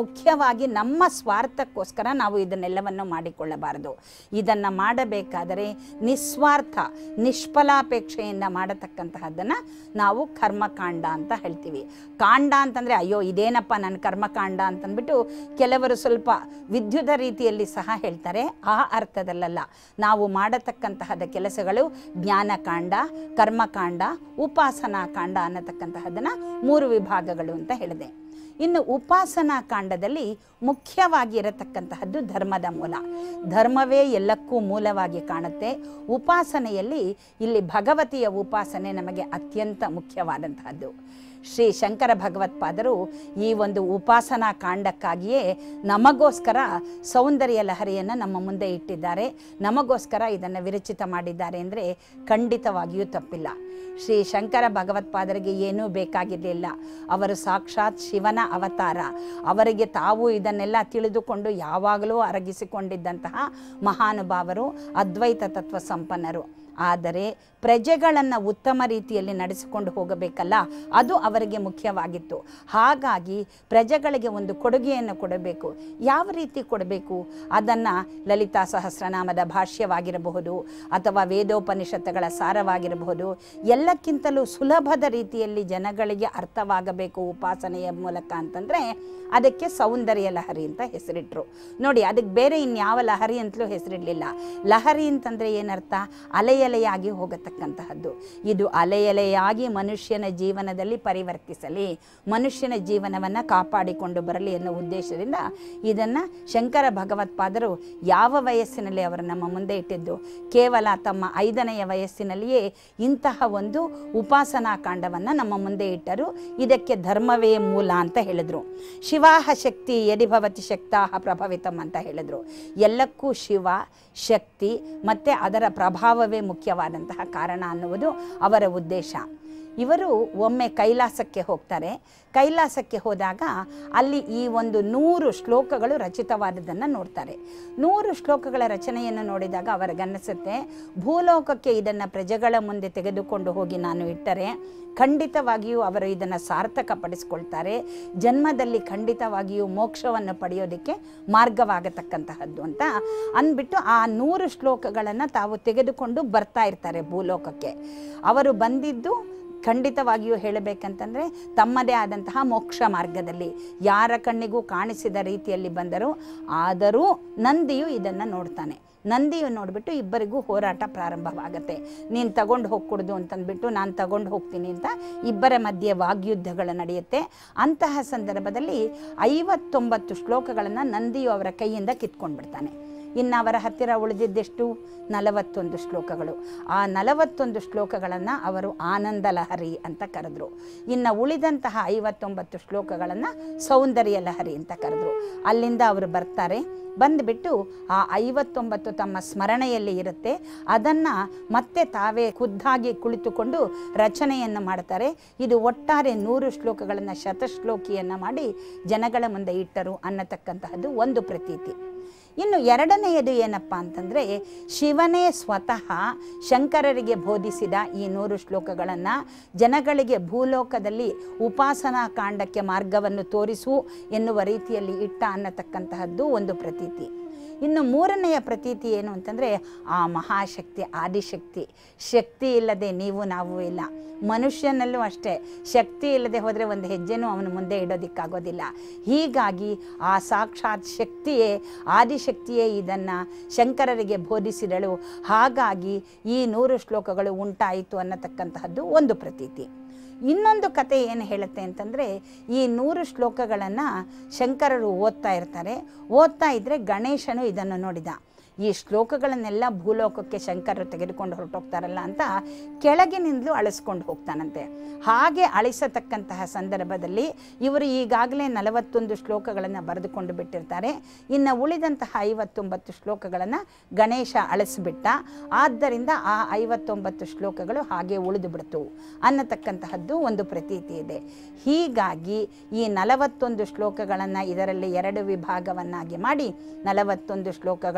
ಕೇವಲವಾಗಿ ನಮ್ಮ ಸ್ವಾರ್ಥಕ್ಕೋಸ್ಕರ ನಾವು ಇದನ್ನೆಲ್ಲವನ್ನು ಮಾಡಿಕೊಳ್ಳಬಾರದು ಇದನ್ನು ಮಾಡಬೇಕಾದರೆ ನಿಸ್ವಾರ್ಥ ನಿಷ್ಫಲಾಪೇಕ್ಷೆಯಿಂದ ಮಾಡತಕ್ಕಂತಹದ್ದನ್ನು ನಾವು ಕರ್ಮಕಾಂಡ ಅಂತ ಹೇಳ್ತೀವಿ ಕಾಂಡ ಅಂತಂದರೆ ಅಯ್ಯೋ ಇದೇನಪ್ಪ ನನ್ನ ಕರ್ಮಕಾಂಡ ಅಂತಂದ್ಬಿಟ್ಟು ಕೆಲವರು ಸ್ವಲ್ಪ ವಿದ್ಯುತ ರೀತಿಯಲ್ಲಿ ಸಹ ಹೇಳ್ತಾರೆ ಆ ಅರ್ಥದಲ್ಲಲ್ಲ ನಾವು ಮಾಡತಕ್ಕಂತಹದ ಕೆಲಸಗಳು ಜ್ಞಾನಕಾಂಡ ಕರ್ಮಕಾಂಡ ಉಪಾಸನಾ ಕಾಂಡ ಅನ್ನತಕ್ಕಂತಹದ್ದನ್ನು ಮೂರು ವಿಭಾಗಗಳು ಅಂತ ಹೇಳಿದೆ ಇನ್ನು ಉಪಾಸನಾ ಕಾಂಡದಲ್ಲಿ ಮುಖ್ಯವಾಗಿ ಇರತಕ್ಕಂತಹದ್ದು ಧರ್ಮದ ಮೂಲ ಧರ್ಮವೇ ಎಲ್ಲಕ್ಕೂ ಮೂಲವಾಗಿ ಕಾಣುತ್ತೆ ಉಪಾಸನೆಯಲ್ಲಿ ಇಲ್ಲಿ ಭಗವತಿಯ ಉಪಾಸನೆ ನಮಗೆ ಅತ್ಯಂತ ಮುಖ್ಯವಾದಂತಹದ್ದು ಶ್ರೀ ಶಂಕರ ಭಗವತ್ಪಾದರು ಈ ಒಂದು ಉಪಾಸನಾ ಕಾಂಡಕ್ಕಾಗಿಯೇ ನಮಗೋಸ್ಕರ ಸೌಂದರ್ಯ ಲಹರಿಯನ್ನು ನಮ್ಮ ಮುಂದೆ ಇಟ್ಟಿದ್ದಾರೆ ನಮಗೋಸ್ಕರ ಇದನ್ನು ವಿರಚಿತ ಮಾಡಿದ್ದಾರೆ ಅಂದರೆ ಖಂಡಿತವಾಗಿಯೂ ತಪ್ಪಿಲ್ಲ ಶ್ರೀ ಶಂಕರ ಭಗವತ್ಪಾದರಿಗೆ ಏನೂ ಬೇಕಾಗಿರಲಿಲ್ಲ ಅವರು ಸಾಕ್ಷಾತ್ ಶಿವನ ಅವತಾರ ಅವರಿಗೆ ತಾವು ಇದನ್ನೆಲ್ಲ ತಿಳಿದುಕೊಂಡು ಯಾವಾಗಲೂ ಅರಗಿಸಿಕೊಂಡಿದ್ದಂತಹ ಮಹಾನುಭಾವರು ಅದ್ವೈತ ತತ್ವ ಸಂಪನ್ನರು ಆದರೆ ಪ್ರಜೆಗಳನ್ನು ಉತ್ತಮ ರೀತಿಯಲ್ಲಿ ನಡೆಸಿಕೊಂಡು ಹೋಗಬೇಕಲ್ಲ ಅದು ಅವರಿಗೆ ಮುಖ್ಯವಾಗಿತ್ತು ಹಾಗಾಗಿ ಪ್ರಜೆಗಳಿಗೆ ಒಂದು ಕೊಡುಗೆಯನ್ನು ಕೊಡಬೇಕು ಯಾವ ರೀತಿ ಕೊಡಬೇಕು ಅದನ್ನು ಲಲಿತಾ ಸಹಸ್ರನಾಮದ ಭಾಷ್ಯವಾಗಿರಬಹುದು ಅಥವಾ ವೇದೋಪನಿಷತ್ತುಗಳ ಸಾರವಾಗಿರಬಹುದು ಎಲ್ಲಕ್ಕಿಂತಲೂ ಸುಲಭದ ರೀತಿಯಲ್ಲಿ ಜನಗಳಿಗೆ ಅರ್ಥವಾಗಬೇಕು ಉಪಾಸನೆಯ ಮೂಲಕ ಅಂತಂದರೆ ಅದಕ್ಕೆ ಸೌಂದರ್ಯ ಲಹರಿ ಅಂತ ಹೆಸರಿಟ್ರು ನೋಡಿ ಅದಕ್ಕೆ ಬೇರೆ ಇನ್ಯಾವ ಲಹರಿ ಅಂತಲೂ ಹೆಸರಿಡಲಿಲ್ಲ ಲಹರಿ ಅಂತಂದರೆ ಏನರ್ಥ ಅಲೆಯಲೆಯಾಗಿ ಹೋಗತಕ್ಕಂತಹದ್ದು ಇದು ಅಲೆಯಲೆಯಾಗಿ ಮನುಷ್ಯನ ಜೀವನದಲ್ಲಿ ಪರಿವರ್ತಿಸಲಿ ಮನುಷ್ಯನ ಜೀವನವನ್ನು ಕಾಪಾಡಿಕೊಂಡು ಬರಲಿ ಅನ್ನೋ ಉದ್ದೇಶದಿಂದ ಇದನ್ನು ಶಂಕರ ಭಗವತ್ಪಾದರು ಯಾವ ವಯಸ್ಸಿನಲ್ಲಿ ಅವರು ನಮ್ಮ ಮುಂದೆ ಇಟ್ಟಿದ್ದು ಕೇವಲ ತಮ್ಮ ಐದನೆಯ ವಯಸ್ಸಿನಲ್ಲಿಯೇ ಇಂತಹ ಒಂದು ಉಪಾಸನಾ ಕಾಂಡವನ್ನು ನಮ್ಮ ಮುಂದೆ ಇಟ್ಟರು ಇದಕ್ಕೆ ಧರ್ಮವೇ ಮೂಲ ಅಂತ ಹೇಳಿದರು ಶಿವಾಹ ಶಕ್ತಿ ಯದಿಭವತಿ ಶಕ್ತಾಹ ಪ್ರಭವಿತಂ ಅಂತ ಹೇಳಿದರು ಎಲ್ಲಕ್ಕೂ ಶಿವ ಶಕ್ತಿ ಮತ್ತು ಅದರ ಪ್ರಭಾವವೇ ಮುಖ್ಯವಾದಂತಹ ಕಾರಣ ಅನ್ನುವುದು ಅವರ ಉದ್ದೇಶ ಇವರು ಒಮ್ಮೆ ಕೈಲಾಸಕ್ಕೆ ಹೋಗ್ತಾರೆ ಕೈಲಾಸಕ್ಕೆ ಹೋದಾಗ ಅಲ್ಲಿ ಈ ಒಂದು ನೂರು ಶ್ಲೋಕಗಳು ರಚಿತವಾದದ್ದನ್ನು ನೋಡ್ತಾರೆ ನೂರು ಶ್ಲೋಕಗಳ ರಚನೆಯನ್ನು ನೋಡಿದಾಗ ಅವರಿಗನ್ನಿಸುತ್ತೆ ಭೂಲೋಕಕ್ಕೆ ಇದನ್ನು ಪ್ರಜೆಗಳ ಮುಂದೆ ತೆಗೆದುಕೊಂಡು ಹೋಗಿ ನಾನು ಇಟ್ಟರೆ ಖಂಡಿತವಾಗಿಯೂ ಅವರು ಇದನ್ನು ಸಾರ್ಥಕಪಡಿಸ್ಕೊಳ್ತಾರೆ ಜನ್ಮದಲ್ಲಿ ಖಂಡಿತವಾಗಿಯೂ ಮೋಕ್ಷವನ್ನು ಪಡೆಯೋದಕ್ಕೆ ಮಾರ್ಗವಾಗತಕ್ಕಂತಹದ್ದು ಅಂತ ಅಂದ್ಬಿಟ್ಟು ಆ ನೂರು ಶ್ಲೋಕಗಳನ್ನು ತಾವು ತೆಗೆದುಕೊಂಡು ಬರ್ತಾ ಇರ್ತಾರೆ ಭೂಲೋಕಕ್ಕೆ ಅವರು ಬಂದಿದ್ದು ಖಂಡಿತವಾಗಿಯೂ ಹೇಳಬೇಕಂತಂದರೆ ತಮ್ಮದೇ ಆದಂತಹ ಮೋಕ್ಷ ಮಾರ್ಗದಲ್ಲಿ ಯಾರ ಕಣ್ಣಿಗೂ ಕಾಣಿಸಿದ ರೀತಿಯಲ್ಲಿ ಬಂದರು ಆದರೂ ನಂದಿಯು ಇದನ್ನು ನೋಡ್ತಾನೆ ನಂದಿಯು ನೋಡಿಬಿಟ್ಟು ಇಬ್ಬರಿಗೂ ಹೋರಾಟ ಪ್ರಾರಂಭವಾಗುತ್ತೆ ನೀನು ತಗೊಂಡು ಹೋಗ್ಕೊಡ್ದು ಅಂತಂದ್ಬಿಟ್ಟು ನಾನು ತಗೊಂಡು ಹೋಗ್ತೀನಿ ಅಂತ ಇಬ್ಬರ ಮಧ್ಯೆ ವಾಗ್ಯುದ್ಧಗಳು ನಡೆಯುತ್ತೆ ಅಂತಹ ಸಂದರ್ಭದಲ್ಲಿ ಐವತ್ತೊಂಬತ್ತು ಶ್ಲೋಕಗಳನ್ನು ನಂದಿಯು ಅವರ ಕೈಯಿಂದ ಕಿತ್ಕೊಂಡ್ಬಿಡ್ತಾನೆ ಇನ್ನು ಅವರ ಹತ್ತಿರ ಉಳಿದಿದ್ದೆಷ್ಟು ನಲವತ್ತೊಂದು ಶ್ಲೋಕಗಳು ಆ ನಲವತ್ತೊಂದು ಶ್ಲೋಕಗಳನ್ನು ಅವರು ಆನಂದ ಲಹರಿ ಅಂತ ಕರೆದ್ರು ಇನ್ನು ಉಳಿದಂತಹ ಐವತ್ತೊಂಬತ್ತು ಶ್ಲೋಕಗಳನ್ನು ಸೌಂದರ್ಯ ಲಹರಿ ಅಂತ ಕರೆದ್ರು ಅಲ್ಲಿಂದ ಅವರು ಬರ್ತಾರೆ ಬಂದುಬಿಟ್ಟು ಆ ಐವತ್ತೊಂಬತ್ತು ತಮ್ಮ ಸ್ಮರಣೆಯಲ್ಲಿ ಇರುತ್ತೆ ಅದನ್ನು ಮತ್ತೆ ತಾವೇ ಖುದ್ದಾಗಿ ಕುಳಿತುಕೊಂಡು ರಚನೆಯನ್ನು ಮಾಡ್ತಾರೆ ಇದು ಒಟ್ಟಾರೆ ನೂರು ಶ್ಲೋಕಗಳನ್ನು ಶತಶ್ಲೋಕಿಯನ್ನು ಮಾಡಿ ಜನಗಳ ಮುಂದೆ ಇಟ್ಟರು ಅನ್ನತಕ್ಕಂತಹದ್ದು ಒಂದು ಪ್ರತೀತಿ ಇನ್ನು ಎರಡನೆಯದು ಏನಪ್ಪ ಅಂತಂದರೆ ಶಿವನೇ ಸ್ವತಃ ಶಂಕರರಿಗೆ ಬೋಧಿಸಿದ ಈ ನೂರು ಶ್ಲೋಕಗಳನ್ನು ಜನಗಳಿಗೆ ಭೂಲೋಕದಲ್ಲಿ ಉಪಾಸನಾ ಕಾಂಡಕ್ಕೆ ಮಾರ್ಗವನ್ನು ತೋರಿಸು ಎನ್ನುವ ರೀತಿಯಲ್ಲಿ ಇಟ್ಟ ಅನ್ನತಕ್ಕಂತಹದ್ದು ಒಂದು ಪ್ರತೀತಿ ಇನ್ನು ಮೂರನೆಯ ಪ್ರತೀತಿ ಏನು ಅಂತಂದರೆ ಆ ಮಹಾಶಕ್ತಿ ಆದಿಶಕ್ತಿ ಶಕ್ತಿ ಇಲ್ಲದೆ ನೀವು ನಾವು ಇಲ್ಲ ಮನುಷ್ಯನಲ್ಲೂ ಅಷ್ಟೇ ಶಕ್ತಿ ಇಲ್ಲದೆ ಹೋದರೆ ಒಂದು ಹೆಜ್ಜೆನೂ ಅವನು ಮುಂದೆ ಇಡೋದಕ್ಕಾಗೋದಿಲ್ಲ ಹೀಗಾಗಿ ಆ ಸಾಕ್ಷಾತ್ ಶಕ್ತಿಯೇ ಆದಿಶಕ್ತಿಯೇ ಇದನ್ನು ಶಂಕರರಿಗೆ ಬೋಧಿಸಿದಳು ಹಾಗಾಗಿ ಈ ನೂರು ಶ್ಲೋಕಗಳು ಉಂಟಾಯಿತು ಅನ್ನತಕ್ಕಂತಹದ್ದು ಒಂದು ಪ್ರತೀತಿ ಇನ್ನೊಂದು ಕತೆ ಏನು ಹೇಳುತ್ತೆ ಅಂತಂದರೆ ಈ ನೂರು ಶ್ಲೋಕಗಳನ್ನು ಶಂಕರರು ಓದ್ತಾ ಇರ್ತಾರೆ ಓದ್ತಾ ಇದ್ದರೆ ಗಣೇಶನು ಇದನ್ನು ನೋಡಿದ ಈ ಶ್ಲೋಕಗಳನ್ನೆಲ್ಲ ಭೂಲೋಕಕ್ಕೆ ಶಂಕರರು ತೆಗೆದುಕೊಂಡು ಹೊರಟೋಗ್ತಾರಲ್ಲ ಅಂತ ಕೆಳಗಿನಿಂದಲೂ ಅಳಿಸ್ಕೊಂಡು ಹೋಗ್ತಾನಂತೆ ಹಾಗೆ ಅಳಿಸತಕ್ಕಂತಹ ಸಂದರ್ಭದಲ್ಲಿ ಇವರು ಈಗಾಗಲೇ ನಲವತ್ತೊಂದು ಶ್ಲೋಕಗಳನ್ನು ಬರೆದುಕೊಂಡು ಬಿಟ್ಟಿರ್ತಾರೆ ಇನ್ನು ಉಳಿದಂತಹ ಐವತ್ತೊಂಬತ್ತು ಶ್ಲೋಕಗಳನ್ನು ಗಣೇಶ ಅಳಿಸ್ಬಿಟ್ಟ ಆದ್ದರಿಂದ ಆ ಐವತ್ತೊಂಬತ್ತು ಶ್ಲೋಕಗಳು ಹಾಗೆ ಉಳಿದು ಬಿಡ್ತು ಅನ್ನತಕ್ಕಂತಹದ್ದು ಒಂದು ಪ್ರತೀತಿ ಇದೆ ಹೀಗಾಗಿ ಈ ನಲವತ್ತೊಂದು ಶ್ಲೋಕಗಳನ್ನು ಇದರಲ್ಲಿ ಎರಡು ವಿಭಾಗವನ್ನಾಗಿ ಮಾಡಿ ನಲವತ್ತೊಂದು ಶ್ಲೋಕಗಳು ಆನಂದ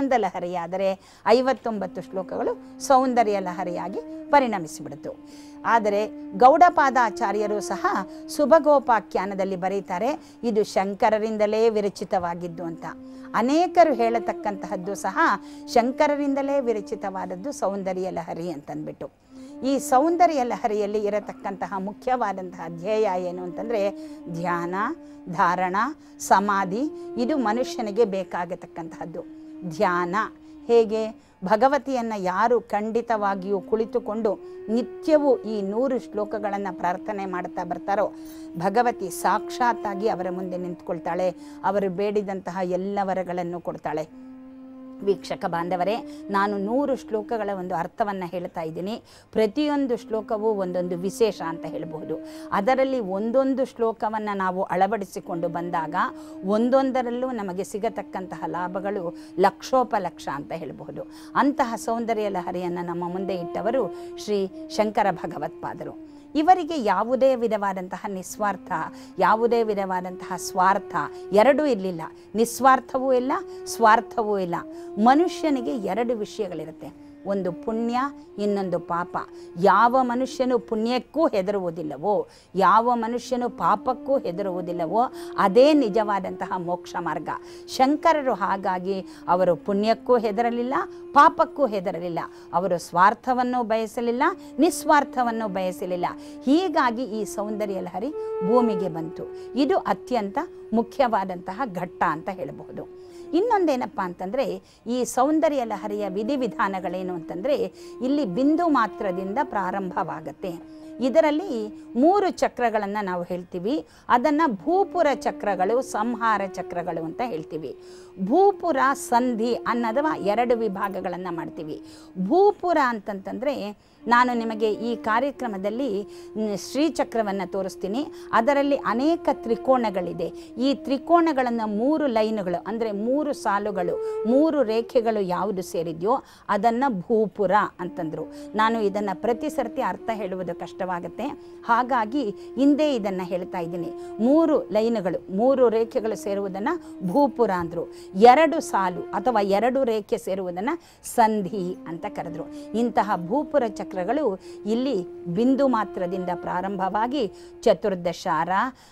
ಆನಂದ ಲಹರಿಯಾದರೆ ಐವತ್ತೊಂಬತ್ತು ಶ್ಲೋಕಗಳು ಸೌಂದರ್ಯ ಲಹರಿಯಾಗಿ ಪರಿಣಮಿಸಿಬಿಡ್ತು ಆದರೆ ಗೌಡಪಾದಾಚಾರ್ಯರು ಸಹ ಸುಭಗೋಪಾಖ್ಯಾನದಲ್ಲಿ ಬರೀತಾರೆ ಇದು ಶಂಕರರಿಂದಲೇ ವಿರಚಿತವಾಗಿದ್ದು ಅಂತ ಅನೇಕರು ಹೇಳತಕ್ಕಂತಹದ್ದು ಸಹ ಶಂಕರರಿಂದಲೇ ವಿರಚಿತವಾದದ್ದು ಸೌಂದರ್ಯ ಲಹರಿ ಅಂತಂದ್ಬಿಟ್ಟು ಈ ಸೌಂದರ್ಯ ಲಹರಿಯಲ್ಲಿ ಇರತಕ್ಕಂತಹ ಮುಖ್ಯವಾದಂತಹ ಧ್ಯೇಯ ಏನು ಅಂತಂದರೆ ಧ್ಯಾನ ಧಾರಣ ಸಮಾಧಿ ಇದು ಮನುಷ್ಯನಿಗೆ ಬೇಕಾಗತಕ್ಕಂತಹದ್ದು ಧ್ಯಾನ ಹೇಗೆ ಭಗವತಿಯನ್ನು ಯಾರು ಖಂಡಿತವಾಗಿಯೂ ಕುಳಿತುಕೊಂಡು ನಿತ್ಯವೂ ಈ ನೂರು ಶ್ಲೋಕಗಳನ್ನು ಪ್ರಾರ್ಥನೆ ಮಾಡ್ತಾ ಬರ್ತಾರೋ ಭಗವತಿ ಸಾಕ್ಷಾತ್ತಾಗಿ ಅವರ ಮುಂದೆ ನಿಂತ್ಕೊಳ್ತಾಳೆ ಅವರು ಬೇಡಿದಂತಹ ಎಲ್ಲ ವರಗಳನ್ನು ಕೊಡ್ತಾಳೆ ವೀಕ್ಷಕ ಬಾಂಧವರೇ ನಾನು ನೂರು ಶ್ಲೋಕಗಳ ಒಂದು ಅರ್ಥವನ್ನು ಹೇಳ್ತಾ ಇದ್ದೀನಿ ಪ್ರತಿಯೊಂದು ಶ್ಲೋಕವೂ ಒಂದೊಂದು ವಿಶೇಷ ಅಂತ ಹೇಳಬಹುದು ಅದರಲ್ಲಿ ಒಂದೊಂದು ಶ್ಲೋಕವನ್ನು ನಾವು ಅಳವಡಿಸಿಕೊಂಡು ಬಂದಾಗ ಒಂದೊಂದರಲ್ಲೂ ನಮಗೆ ಸಿಗತಕ್ಕಂತಹ ಲಾಭಗಳು ಲಕ್ಷೋಪಲಕ್ಷ ಅಂತ ಹೇಳಬಹುದು ಅಂತಹ ಸೌಂದರ್ಯ ಲಹರಿಯನ್ನು ನಮ್ಮ ಮುಂದೆ ಇಟ್ಟವರು ಶ್ರೀ ಶಂಕರ ಭಗವತ್ಪಾದರು ಇವರಿಗೆ ಯಾವುದೇ ವಿಧವಾದಂತಹ ನಿಸ್ವಾರ್ಥ ಯಾವುದೇ ವಿಧವಾದಂತಹ ಸ್ವಾರ್ಥ ಎರಡೂ ಇರಲಿಲ್ಲ ನಿಸ್ವಾರ್ಥವೂ ಇಲ್ಲ ಸ್ವಾರ್ಥವೂ ಇಲ್ಲ ಮನುಷ್ಯನಿಗೆ ಎರಡು ವಿಷಯಗಳಿರುತ್ತೆ ಒಂದು ಪುಣ್ಯ ಇನ್ನೊಂದು ಪಾಪ ಯಾವ ಮನುಷ್ಯನು ಪುಣ್ಯಕ್ಕೂ ಹೆದರುವುದಿಲ್ಲವೋ ಯಾವ ಮನುಷ್ಯನು ಪಾಪಕ್ಕೂ ಹೆದರುವುದಿಲ್ಲವೋ ಅದೇ ನಿಜವಾದಂತಹ ಮೋಕ್ಷ ಮಾರ್ಗ ಶಂಕರರು ಹಾಗಾಗಿ ಅವರು ಪುಣ್ಯಕ್ಕೂ ಹೆದರಲಿಲ್ಲ ಪಾಪಕ್ಕೂ ಹೆದರಲಿಲ್ಲ ಅವರು ಸ್ವಾರ್ಥವನ್ನು ಬಯಸಲಿಲ್ಲ ನಿಸ್ವಾರ್ಥವನ್ನು ಬಯಸಲಿಲ್ಲ ಹೀಗಾಗಿ ಈ ಸೌಂದರ್ಯ ಲಹರಿ ಭೂಮಿಗೆ ಬಂತು ಇದು ಅತ್ಯಂತ ಮುಖ್ಯವಾದಂತಹ ಘಟ್ಟ ಅಂತ ಹೇಳಬಹುದು ಇನ್ನೊಂದೇನಪ್ಪ ಅಂತಂದರೆ ಈ ಸೌಂದರ್ಯ ಲಹರಿಯ ವಿಧಿವಿಧಾನಗಳೇನು ಅಂತಂದರೆ ಇಲ್ಲಿ ಬಿಂದು ಮಾತ್ರದಿಂದ ಪ್ರಾರಂಭವಾಗತ್ತೆ ಇದರಲ್ಲಿ ಮೂರು ಚಕ್ರಗಳನ್ನು ನಾವು ಹೇಳ್ತೀವಿ ಅದನ್ನು ಭೂಪುರ ಚಕ್ರಗಳು ಸಂಹಾರ ಚಕ್ರಗಳು ಅಂತ ಹೇಳ್ತೀವಿ ಭೂಪುರ ಸಂಧಿ ಅನ್ನೋದವ ಎರಡು ವಿಭಾಗಗಳನ್ನು ಮಾಡ್ತೀವಿ ಭೂಪುರ ಅಂತಂತಂದರೆ ನಾನು ನಿಮಗೆ ಈ ಕಾರ್ಯಕ್ರಮದಲ್ಲಿ ಮ್, ಶ್ರೀಚಕ್ರವನ್ನು ತೋರಿಸ್ತೀನಿ ಅದರಲ್ಲಿ ಅನೇಕ ತ್ರಿಕೋಣಗಳಿದೆ ಈ ತ್ರಿಕೋಣಗಳನ್ನು ಮೂರು ಲೈನುಗಳು ಅಂದರೆ ಮೂರು ಸಾಲುಗಳು ಮೂರು ರೇಖೆಗಳು ಯಾವುದು ಸೇರಿದೆಯೋ ಅದನ್ನು ಭೂಪುರ ಅಂತಂದರು ನಾನು ಇದನ್ನು ಪ್ರತಿ ಸರ್ತಿ ಅರ್ಥ ಹೇಳುವುದು ಕಷ್ಟವಾಗುತ್ತೆ ಹಾಗಾಗಿ ಹಿಂದೆ ಇದನ್ನು ಹೇಳ್ತಾ ಇದ್ದೀನಿ ಮೂರು ಲೈನುಗಳು ಮೂರು ರೇಖೆಗಳು ಸೇರುವುದನ್ನು ಭೂಪುರ ಅಂದರು ಎರಡು ಸಾಲು ಅಥವಾ ಎರಡು ರೇಖೆ ಸೇರುವುದನ್ನು ಸಂಧಿ ಅಂತ ಕರೆದ್ರು ಇಂತಹ ಭೂಪುರ ಚಕ್ರಗಳು ಇಲ್ಲಿ ಬಿಂದು ಮಾತ್ರದಿಂದ ಪ್ರಾರಂಭವಾಗಿ ಚತುರ್ದಶಾರ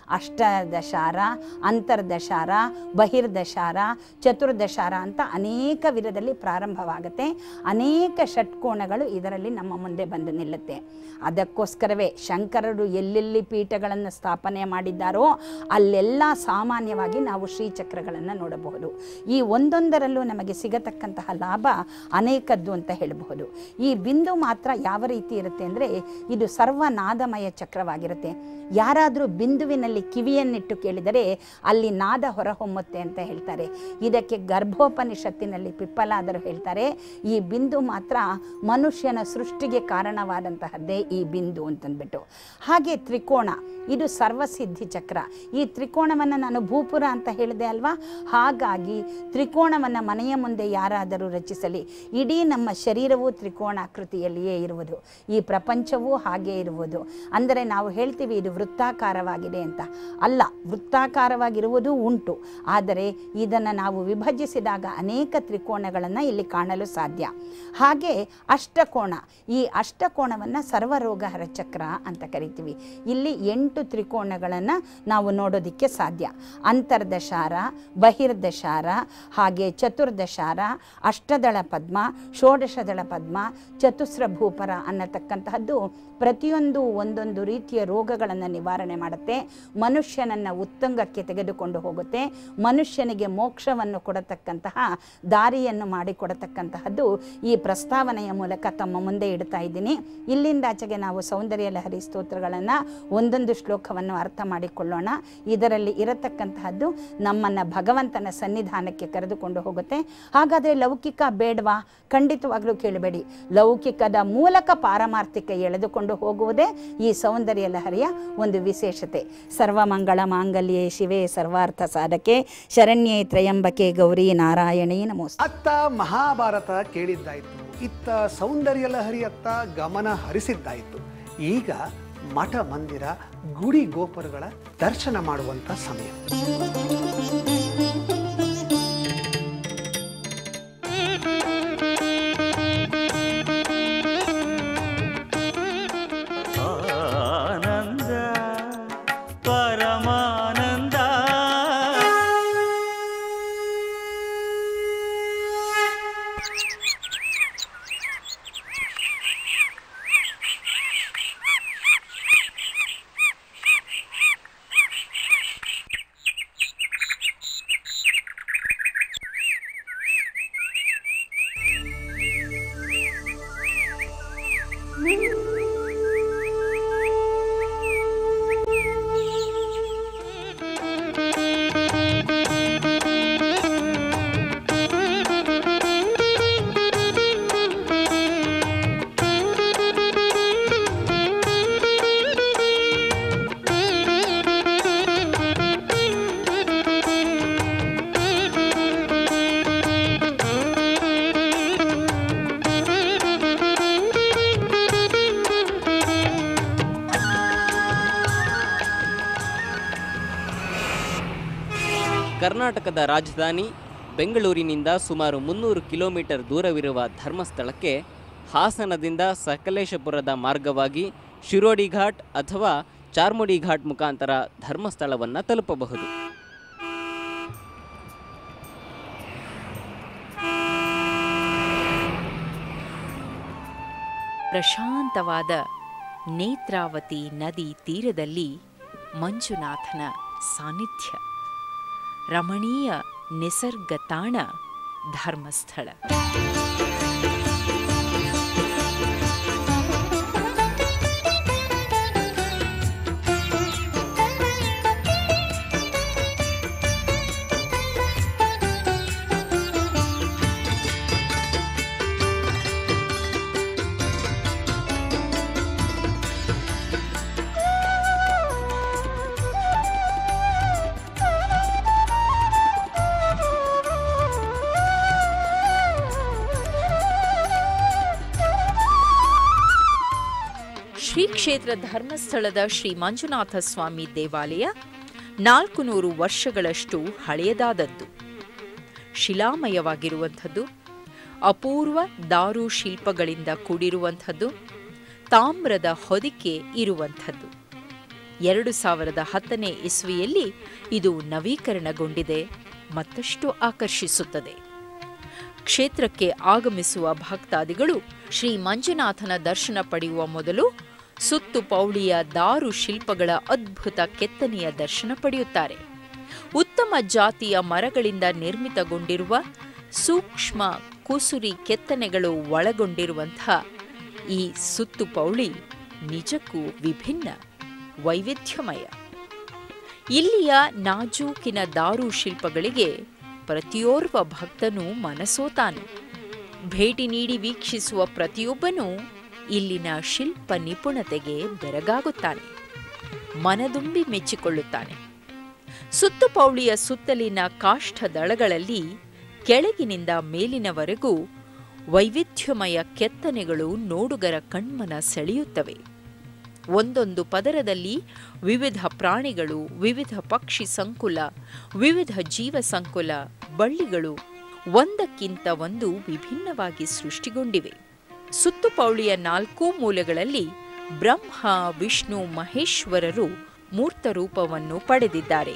ಅಷ್ಟದಶಾರ ಅಂತರ್ದಶಾರ ಬಹಿರ್ದಶಾರ ಚತುರ್ದಶಾರ ಅಂತ ಅನೇಕ ವಿಧದಲ್ಲಿ ಪ್ರಾರಂಭವಾಗುತ್ತೆ ಅನೇಕ ಷಟ್ಕೋಣಗಳು ಇದರಲ್ಲಿ ನಮ್ಮ ಮುಂದೆ ಬಂದು ನಿಲ್ಲುತ್ತೆ ಅದಕ್ಕೋಸ್ಕರವೇ ಶಂಕರರು ಎಲ್ಲೆಲ್ಲಿ ಪೀಠಗಳನ್ನು ಸ್ಥಾಪನೆ ಮಾಡಿದ್ದಾರೋ ಅಲ್ಲೆಲ್ಲ ಸಾಮಾನ್ಯವಾಗಿ ನಾವು ಶ್ರೀಚಕ್ರಗಳನ್ನು ನೋಡಬಹುದು ಈ ಒಂದೊಂದರಲ್ಲೂ ನಮಗೆ ಸಿಗತಕ್ಕಂತಹ ಲಾಭ ಅನೇಕದ್ದು ಅಂತ ಹೇಳಬಹುದು ಈ ಬಿಂದು ಮಾತ್ರ ಯಾವ ರೀತಿ ಇರುತ್ತೆ ಅಂದರೆ ಇದು ಸರ್ವನಾದಮಯ ಚಕ್ರವಾಗಿರುತ್ತೆ ಯಾರಾದರೂ ಬಿಂದುವಿನಲ್ಲಿ ಕಿವಿಯನ್ನಿಟ್ಟು ಕೇಳಿದರೆ ಅಲ್ಲಿ ನಾದ ಹೊರಹೊಮ್ಮುತ್ತೆ ಅಂತ ಹೇಳ್ತಾರೆ ಇದಕ್ಕೆ ಗರ್ಭೋಪನಿಷತ್ತಿನಲ್ಲಿ ಪಿಪ್ಪಲಾದರು ಹೇಳ್ತಾರೆ ಈ ಬಿಂದು ಮಾತ್ರ ಮನುಷ್ಯನ ಸೃಷ್ಟಿಗೆ ಕಾರಣವಾದಂತಹದ್ದೇ ಈ ಬಿಂದು ಅಂತಂದ್ಬಿಟ್ಟು ಹಾಗೆ ತ್ರಿಕೋಣ ಇದು ಸರ್ವಸಿದ್ಧಿ ಚಕ್ರ ಈ ತ್ರಿಕೋಣವನ್ನು ನಾನು ಭೂಪುರ ಅಂತ ಹೇಳಿದೆ ಅಲ್ವಾ ಹಾಗಾಗಿ ತ್ರಿಕೋಣವನ್ನು ಮನೆಯ ಮುಂದೆ ಯಾರಾದರೂ ರಚಿಸಲಿ ಇಡೀ ನಮ್ಮ ಶರೀರವು ತ್ರಿಕೋಣಾಕೃತಿಯಲ್ಲಿಯೇ ಇರುವುದು ಈ ಪ್ರಪಂಚವೂ ಹಾಗೇ ಇರುವುದು ಅಂದರೆ ನಾವು ಹೇಳ್ತೀವಿ ಇದು ವೃತ್ತಾಕಾರವಾಗಿದೆ ಅಂತ ಅಲ್ಲ ವೃತ್ತಾಕಾರವಾಗಿರುವುದು ಉಂಟು ಆದರೆ ಇದನ್ನು ನಾವು ವಿಭಜಿಸಿದಾಗ ಅನೇಕ ತ್ರಿಕೋಣಗಳನ್ನು ಇಲ್ಲಿ ಕಾಣಲು ಸಾಧ್ಯ ಹಾಗೆ ಅಷ್ಟಕೋಣ ಈ ಅಷ್ಟಕೋಣವನ್ನು ಸರ್ವರೋಗಹರ ಚಕ್ರ ಅಂತ ಕರಿತೀವಿ ಇಲ್ಲಿ ಎಂಟು ತ್ರಿಕೋಣಗಳನ್ನು ನಾವು ನೋಡೋದಕ್ಕೆ ಸಾಧ್ಯ ಅಂತರ್ದಶಾರ ಬಹಿರ್ದಶಾರ ಹಾಗೆ ಚತುರ್ದಶಾರ ಅಷ್ಟದಳ ಪದ್ಮ ಷೋಡಶದಳ ಪದ್ಮ ಚತುಸ್ರ ಭೂಪರ ಅನ್ನತಕ್ಕಂತಹದ್ದು ಪ್ರತಿಯೊಂದು ಒಂದೊಂದು ರೀತಿಯ ರೋಗಗಳನ್ನು ನಿವಾರಣೆ ಮಾಡುತ್ತೆ ಮನುಷ್ಯನನ್ನು ಉತ್ತುಂಗಕ್ಕೆ ತೆಗೆದುಕೊಂಡು ಹೋಗುತ್ತೆ ಮನುಷ್ಯನಿಗೆ ಮೋಕ್ಷವನ್ನು ಕೊಡತಕ್ಕಂತಹ ದಾರಿಯನ್ನು ಮಾಡಿಕೊಡತಕ್ಕಂತಹದ್ದು ಈ ಪ್ರಸ್ತಾವನೆಯ ಮೂಲಕ ತಮ್ಮ ಮುಂದೆ ಇಡ್ತಾ ಇದ್ದೀನಿ ಇಲ್ಲಿಂದಾಚೆಗೆ ನಾವು ಸೌಂದರ್ಯ ಲಹರಿ ಸ್ತೋತ್ರಗಳನ್ನು ಒಂದೊಂದು ಶ್ಲೋಕವನ್ನು ಅರ್ಥ ಮಾಡಿಕೊಳ್ಳೋಣ ಇದರಲ್ಲಿ ಇರತಕ್ಕಂತಹದ್ದು ನಮ್ಮನ್ನು ಭಗವಂತನ ಸನ್ನಿಧಾನಕ್ಕೆ ಕರೆದುಕೊಂಡು ಹೋಗುತ್ತೆ ಹಾಗಾದರೆ ಲೌಕಿಕ ಬೇಡವಾ ಖಂಡಿತವಾಗ್ಲೂ ಕೇಳಬೇಡಿ ಲೌಕಿಕದ ಮೂಲಕ ಪಾರಮಾರ್ಥಿಕ ಎಳೆದುಕೊಂಡು ಹೋಗುವುದೇ ಈ ಸೌಂದರ್ಯ ಲಹರಿಯ ಒಂದು ವಿಶೇಷತೆ ಸರ್ವಮಂಗಳ ಮಾಂಗಲ್ಯೇ ಶಿವೆ ಸರ್ವಾರ್ಥ ಸಾಧಕೆ ಶರಣ್ಯೇ ತ್ರಯಂಬಕೆ ಗೌರಿ ನಾರಾಯಣಿ ನಮೋಸ್ತೆ ಅತ್ತ ಮಹಾಭಾರತ ಕೇಳಿದ್ದಾಯಿತು ಇತ್ತ ಸೌಂದರ್ಯ ಲಹರಿಯತ್ತ ಗಮನ ಹರಿಸಿದ್ದಾಯಿತು ಈಗ ಮಠ ಮಂದಿರ ಗುಡಿ ಗೋಪುರಗಳ ದರ್ಶನ ಮಾಡುವಂಥ ಸಮಯ ಕರ್ನಾಟಕದ ರಾಜಧಾನಿ ಬೆಂಗಳೂರಿನಿಂದ ಸುಮಾರು ಮುನ್ನೂರು ಕಿಲೋಮೀಟರ್ ದೂರವಿರುವ ಧರ್ಮಸ್ಥಳಕ್ಕೆ ಹಾಸನದಿಂದ ಸಕಲೇಶಪುರದ ಮಾರ್ಗವಾಗಿ ಶಿರೋಡಿ ಘಾಟ್ ಅಥವಾ ಚಾರ್ಮುಡಿ ಘಾಟ್ ಮುಖಾಂತರ ಧರ್ಮಸ್ಥಳವನ್ನು ತಲುಪಬಹುದು ಪ್ರಶಾಂತವಾದ ನೇತ್ರಾವತಿ ನದಿ ತೀರದಲ್ಲಿ ಮಂಜುನಾಥನ ಸಾನ್ನಿಧ್ಯ ರಮಣೀಯ ನಿಸರ್ಗ ತಾಣ ಧರ್ಮಸ್ಥಳ ಶ್ರೀ ಕ್ಷೇತ್ರ ಧರ್ಮಸ್ಥಳದ ಶ್ರೀ ಮಂಜುನಾಥ ಸ್ವಾಮಿ ದೇವಾಲಯ ನಾಲ್ಕು ನೂರು ವರ್ಷಗಳಷ್ಟು ಹಳೆಯದಾದದ್ದು ಶಿಲಾಮಯವಾಗಿರುವಂಥದ್ದು ಅಪೂರ್ವ ದಾರು ಶಿಲ್ಪಗಳಿಂದ ಕೂಡಿರುವಂಥದ್ದು ತಾಮ್ರದ ಹೊದಿಕೆ ಇರುವಂಥದ್ದು ಎರಡು ಸಾವಿರದ ಹತ್ತನೇ ಇಸ್ವಿಯಲ್ಲಿ ಇದು ನವೀಕರಣಗೊಂಡಿದೆ ಮತ್ತಷ್ಟು ಆಕರ್ಷಿಸುತ್ತದೆ ಕ್ಷೇತ್ರಕ್ಕೆ ಆಗಮಿಸುವ ಭಕ್ತಾದಿಗಳು ಶ್ರೀ ಮಂಜುನಾಥನ ದರ್ಶನ ಪಡೆಯುವ ಮೊದಲು ಸುತ್ತು ಪೌಳಿಯ ದಾರು ಶಿಲ್ಪಗಳ ಅದ್ಭುತ ಕೆತ್ತನೆಯ ದರ್ಶನ ಪಡೆಯುತ್ತಾರೆ ಉತ್ತಮ ಜಾತಿಯ ಮರಗಳಿಂದ ನಿರ್ಮಿತಗೊಂಡಿರುವ ಸೂಕ್ಷ್ಮ ಕುಸುರಿ ಕೆತ್ತನೆಗಳು ಒಳಗೊಂಡಿರುವಂತಹ ಈ ಸುತ್ತು ಪೌಳಿ ನಿಜಕ್ಕೂ ವಿಭಿನ್ನ ವೈವಿಧ್ಯಮಯ ಇಲ್ಲಿಯ ನಾಜೂಕಿನ ದಾರು ಶಿಲ್ಪಗಳಿಗೆ ಪ್ರತಿಯೋರ್ವ ಭಕ್ತನು ಮನಸೋತಾನೆ ಭೇಟಿ ನೀಡಿ ವೀಕ್ಷಿಸುವ ಪ್ರತಿಯೊಬ್ಬನೂ ಇಲ್ಲಿನ ಶಿಲ್ಪ ನಿಪುಣತೆಗೆ ಬೆರಗಾಗುತ್ತಾನೆ ಮನದುಂಬಿ ಮೆಚ್ಚಿಕೊಳ್ಳುತ್ತಾನೆ ಸುತ್ತುಪೌಳಿಯ ಸುತ್ತಲಿನ ಕಾಷ್ಠ ದಳಗಳಲ್ಲಿ ಕೆಳಗಿನಿಂದ ಮೇಲಿನವರೆಗೂ ವೈವಿಧ್ಯಮಯ ಕೆತ್ತನೆಗಳು ನೋಡುಗರ ಕಣ್ಮನ ಸೆಳೆಯುತ್ತವೆ ಒಂದೊಂದು ಪದರದಲ್ಲಿ ವಿವಿಧ ಪ್ರಾಣಿಗಳು ವಿವಿಧ ಪಕ್ಷಿ ಸಂಕುಲ ವಿವಿಧ ಜೀವ ಸಂಕುಲ ಬಳ್ಳಿಗಳು ಒಂದಕ್ಕಿಂತ ಒಂದು ವಿಭಿನ್ನವಾಗಿ ಸೃಷ್ಟಿಗೊಂಡಿವೆ ಸುತ್ತುಪೌಳಿಯ ನಾಲ್ಕೂ ಮೂಲೆಗಳಲ್ಲಿ ಬ್ರಹ್ಮ ವಿಷ್ಣು ಮಹೇಶ್ವರರು ಮೂರ್ತ ರೂಪವನ್ನು ಪಡೆದಿದ್ದಾರೆ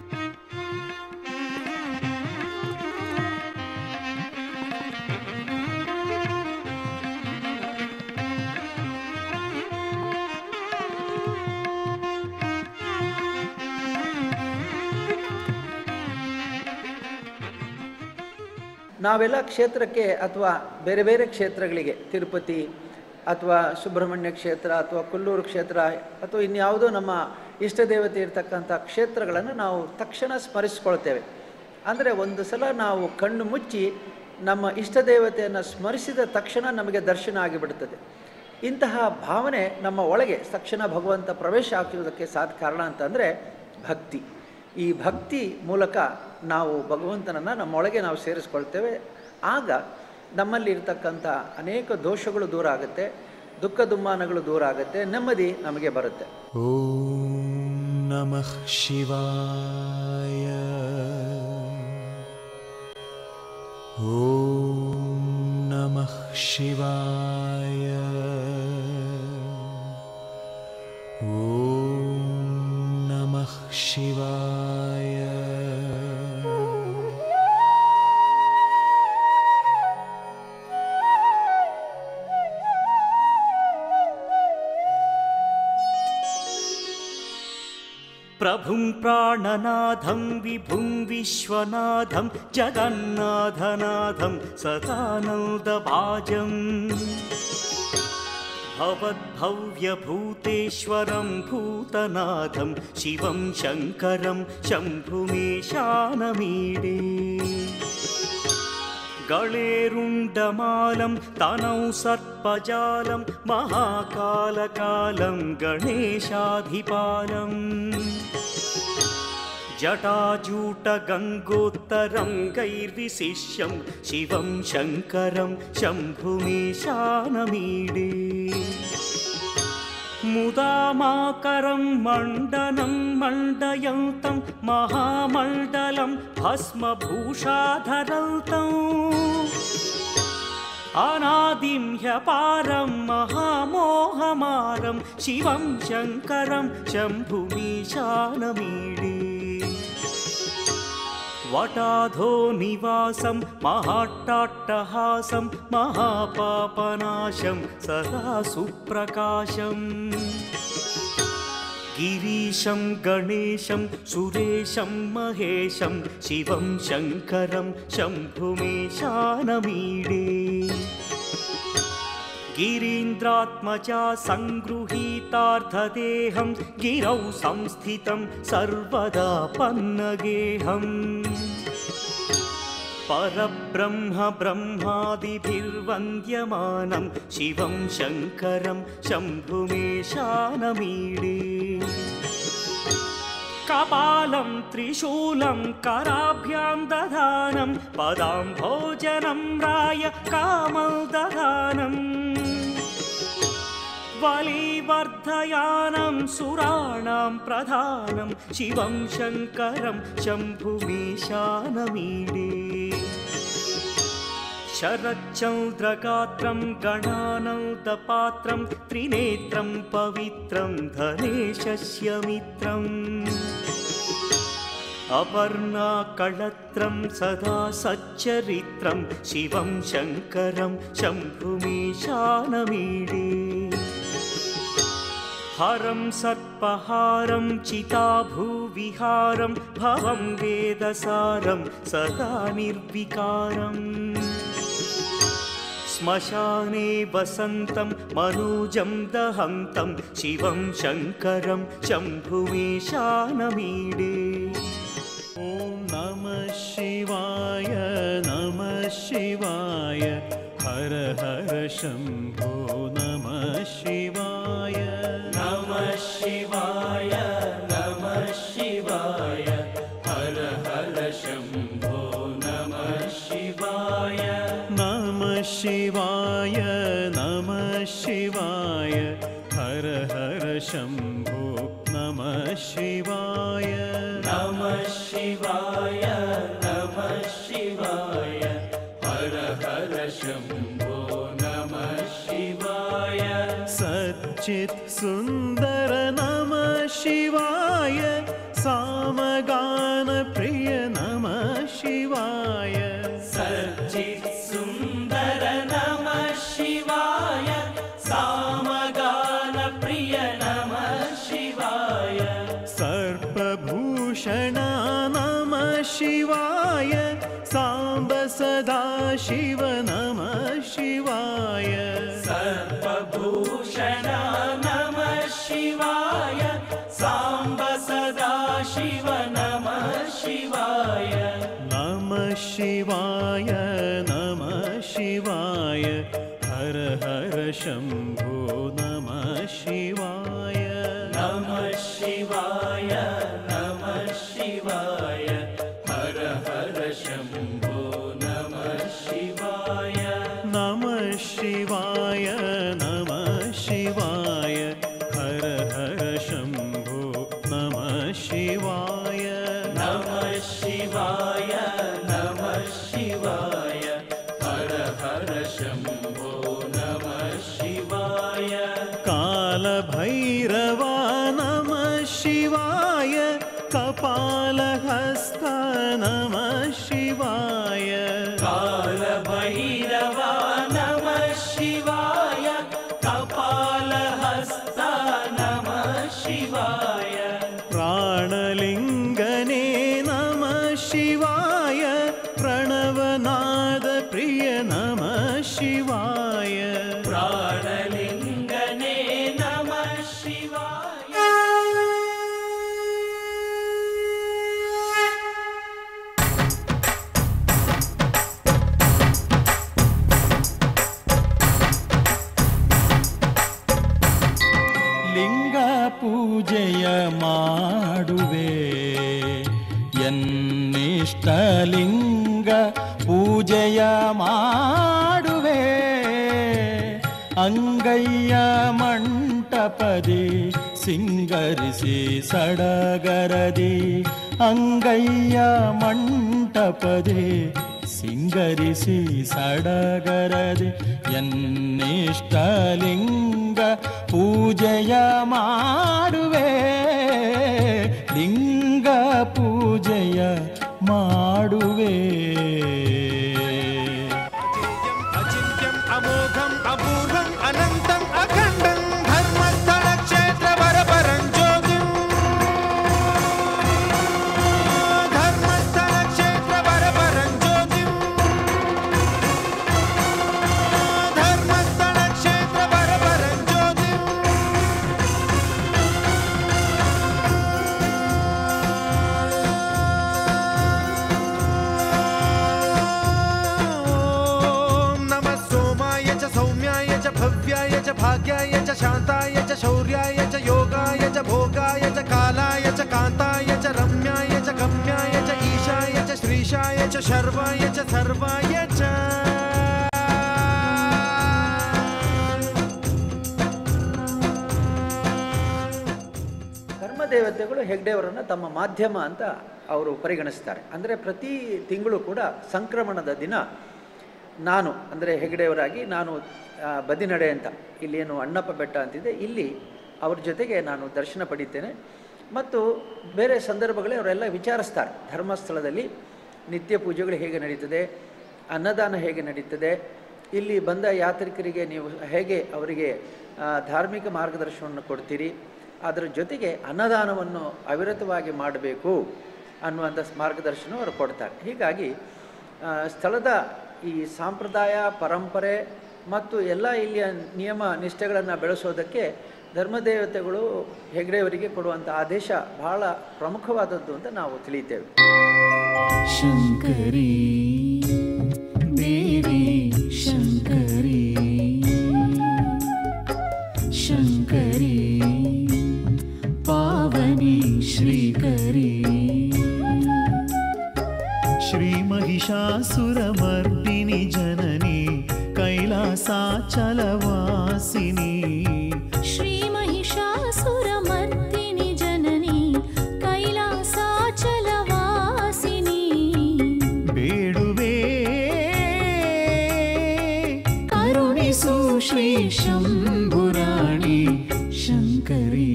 ನಾವೆಲ್ಲ ಕ್ಷೇತ್ರಕ್ಕೆ ಅಥವಾ ಬೇರೆ ಬೇರೆ ಕ್ಷೇತ್ರಗಳಿಗೆ ತಿರುಪತಿ ಅಥವಾ ಸುಬ್ರಹ್ಮಣ್ಯ ಕ್ಷೇತ್ರ ಅಥವಾ ಕೊಲ್ಲೂರು ಕ್ಷೇತ್ರ ಅಥವಾ ಇನ್ಯಾವುದೋ ನಮ್ಮ ಇಷ್ಟ ದೇವತೆ ಇರತಕ್ಕಂಥ ಕ್ಷೇತ್ರಗಳನ್ನು ನಾವು ತಕ್ಷಣ ಸ್ಮರಿಸ್ಕೊಳ್ತೇವೆ ಅಂದರೆ ಒಂದು ಸಲ ನಾವು ಕಣ್ಣು ಮುಚ್ಚಿ ನಮ್ಮ ಇಷ್ಟ ದೇವತೆಯನ್ನು ಸ್ಮರಿಸಿದ ತಕ್ಷಣ ನಮಗೆ ದರ್ಶನ ಆಗಿಬಿಡುತ್ತದೆ ಇಂತಹ ಭಾವನೆ ನಮ್ಮ ಒಳಗೆ ತಕ್ಷಣ ಭಗವಂತ ಪ್ರವೇಶ ಆಗಿರುವುದಕ್ಕೆ ಸಾಧ್ಯ ಕಾರಣ ಅಂತಂದರೆ ಭಕ್ತಿ ಈ ಭಕ್ತಿ ಮೂಲಕ ನಾವು ಭಗವಂತನನ್ನು ನಮ್ಮೊಳಗೆ ನಾವು ಸೇರಿಸ್ಕೊಳ್ತೇವೆ ಆಗ ನಮ್ಮಲ್ಲಿ ಇರ್ತಕ್ಕಂಥ ಅನೇಕ ದೋಷಗಳು ದೂರ ಆಗುತ್ತೆ ದುಃಖ ದುಮ್ಮಾನಗಳು ದೂರ ಆಗುತ್ತೆ ನೆಮ್ಮದಿ ನಮಗೆ ಬರುತ್ತೆ ॐ नमः शिवाय ॐ नमः शिवाय ॐ नमः शिवाय प्रभुं प्राणनाथं विभुं विश्वनाथं जगन्नाथनाथं सदानन्दभाजम् भवद्भव्यभूतेश्वरं भूतनाथं शिवं शङ्करं शम्भुमेशानमीडे गळेरुण्डमालं तनौ सर्पजालं महाकालकालं गणेशाधिपालम् जटाजूटगङ्गोत्तरं गैर्विशिष्यं शिवं शङ्करं शम्भुमेशानमीडे मुदामाकरं मण्डनं मण्डयन्तं महामण्डलं भस्मभूषाधरन्तम् अनादिं ह्यपारं महामोहमारं शिवं शङ्करं शम्भुमीशानमीडे वटाधो निवासं महाट्टाट्टहासं महापापनाशं सदा सुप्रकाशम् गिरीशं गणेशं सुरेशं महेशं शिवं शङ्करं शम्भुमेशानमीडे गिरीन्द्रात्मजा सङ्गृहीतार्थदेहं गिरौ संस्थितं सर्वदा पन्नगेहम् परब्रह्म ब्रह्मादिभिर्वन्द्यमानं शिवं शङ्करं शम्भुमेशानमीडे कपालं त्रिशूलं कराभ्यां दधानं पदां भोजनं राय कामं दधानम् बलिवर्धयानं सुराणां प्रधानं शिवं शङ्करं शम्भुमीशानमीडे शरच्चन्द्रगात्रं गणानन्दपात्रं त्रिनेत्रं पवित्रं धनेशस्य मित्रम् अपर्णाकळत्रं सदा सच्चरित्रं शिवं शङ्करं शम्भुमीशानमीडे हरं सर्पहारं चिताभूविहारं भवं वेदसारं सदा निर्विकारम् श्मशाने वसन्तं मनोजं दहन्तं शिवं शङ्करं शम्भुमीशानमीडे ॐ नमः शिवाय नमः शिवाय हर हर शम्भो नमः शिवाय नमः शिवाय नमः शिवाय हर हर शम्भो नमः शिवाय नमः शिवाय नमः शिवाय हर हर शम्भो नमः शिवाय नमः शिवाय नमः शिवाय हर हर शम्भो नमः शिवाय सच्चित् सुन्दर नमः शिवाय सामगानप्रिय नमः शिवाय सच्चित् सुन्दर नमः शिवाय सामगानप्रिय नमः शिवाय सर्पभूषण नमः शिवाय साम्ब सदा शिव नमः शिवाय सर्पभूषण नमः शिवाय साम्ब सदा शिव नमः शिवाय नमः शिवाय नमः शिवाय हर हर शम्भो नमः शिवाय नमः शिवाय नमः शिवाय हर हर शम्भो नमः शिवाय नमः शिवाय नमः शिवाय हर हर शम्भो नमः शिवाय नमः शिवाय नमः शिवाय हर हर शम्भो नमः शिवाय कालभैरवा नमः शिवाय कपालहस्ता नमः शिवाय कालभैरवा नमः शिवाय कपालहस्ता नमः शिवाय प्राणलिङ्गने नमः शिवाय प्रणवनाद प्रिय नमः शिवाय प्राणलिङ्गने नमः शिवाय ಲಿಂಗ ಪೂಜೆಯ ಮಾಡುವೆ ಎನ್ನಿಷ್ಟ ಲಿಂಗ ಪೂಜೆಯ ಮಾಡುವೆ ಅಂಗಯ್ಯ ಮಂಟಪದೊಳಗೆ ಮಂಟಪದಿ ಸಿಂಗರಿಸಿ ಸಡಗರದಿ ಅಂಗಯ್ಯ ಮಂಟಪದಿ ಸಿಂಗರಿಸಿ ಸಡಗರದಿ ಎನ್ನಿಷ್ಟಲಿಂಗ ಪೂಜೆಯ ಮಾಡುವೆ ಲಿಂಗ ಪೂಜೆಯ ಮಾಡುವೆ अचिन्त्यम् अमोघम् अपूर्वम् अनन्तम् अखण्डम् धर्मस्थलक्षेत्रवरपरं ज्योतिम् धर्मस्थलक्षेत्रवरपरं ज्योतिम् धर्मस्थलक्षेत्रवरपरं ज्योतिम् ॐ नमः सोमाय च सौम्याय च भव्याय च भाग्याय च शान्ताय च शौर्याय च योगाय च भोगाय च कालाय च कान्ताय च रम्याय च गम्याय च ईशाय च श्रीशाय च शर्वाय च सर्वाय च ಧರ್ಮದೇವತೆಗಳು ಹೆಗ್ಡೆಯವರನ್ನು ತಮ್ಮ ಮಾಧ್ಯಮ ಅಂತ ಅವರು ಪರಿಗಣಿಸ್ತಾರೆ ಅಂದರೆ ಪ್ರತಿ ತಿಂಗಳು ಕೂಡ ಸಂಕ್ರಮಣದ ದಿನ ನಾನು ಅಂದರೆ ಹೆಗ್ಡೆಯವರಾಗಿ ನಾನು ಆ, ಬದಿನಡೆ ಅಂತ ಇಲ್ಲೇನು ಅಣ್ಣಪ್ಪ ಬೆಟ್ಟ ಅಂತಿದೆ ಇಲ್ಲಿ ಅವ್ರ ಜೊತೆಗೆ ನಾನು ದರ್ಶನ ಪಡಿತೇನೆ ಮತ್ತು ಬೇರೆ ಸಂದರ್ಭಗಳೇ ಅವರೆಲ್ಲ ವಿಚಾರಿಸ್ತಾರೆ ಧರ್ಮಸ್ಥಳದಲ್ಲಿ ನಿತ್ಯ ಪೂಜೆಗಳು ಹೇಗೆ ನಡೀತದೆ ಅನ್ನದಾನ ಹೇಗೆ ನಡೀತದೆ ಇಲ್ಲಿ ಬಂದ ಯಾತ್ರಿಕರಿಗೆ ನೀವು ಹೇಗೆ ಅವರಿಗೆ ಆ, ಧಾರ್ಮಿಕ ಮಾರ್ಗದರ್ಶನವನ್ನು ಕೊಡ್ತೀರಿ ಅದರ ಜೊತೆಗೆ ಅನ್ನದಾನವನ್ನು ಅವಿರತವಾಗಿ ಮಾಡಬೇಕು ಅನ್ನುವಂಥ ಮಾರ್ಗದರ್ಶನ ಅವರು ಕೊಡ್ತಾರೆ ಹೀಗಾಗಿ ಆ, ಸ್ಥಳದ ಈ ಸಾಂಪ್ರದಾಯ ಪರಂಪರೆ ಮತ್ತು ಎಲ್ಲ ಇಲ್ಲಿಯ ನಿಯಮ ನಿಷ್ಠೆಗಳನ್ನು ಬೆಳೆಸೋದಕ್ಕೆ ಧರ್ಮದೇವತೆಗಳು ಹೆಗ್ಡೆಯವರಿಗೆ ಕೊಡುವಂಥ ಆದೇಶ ಬಹಳ ಪ್ರಮುಖವಾದದ್ದು ಅಂತ ನಾವು ತಿಳಿತೇವೆ ಶಂಕರಿ ದೇವಿ ಶಂಕರಿ ಶಂಕರಿ ಪಾವನಿ ಶ್ರೀಕರಿ श्रीमहिषासुरमर्दिनि जननी कैलासाचलवासिनी श्रीमहिषासुरमर्दिनि जननी कैलासाचलवासिनी ಬೇಡುವೆ ಕರುಣಿಸು ಶ್ರೀ ಶಂಭುರಾಣಿ ಶಂಕರಿ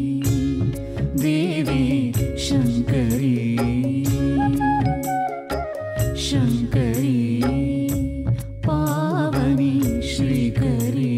ದೇವಿ ಶಂಕರಿ ಶಂಕರಿ ಪಾವನಿ ಶ್ರೀಕರಿ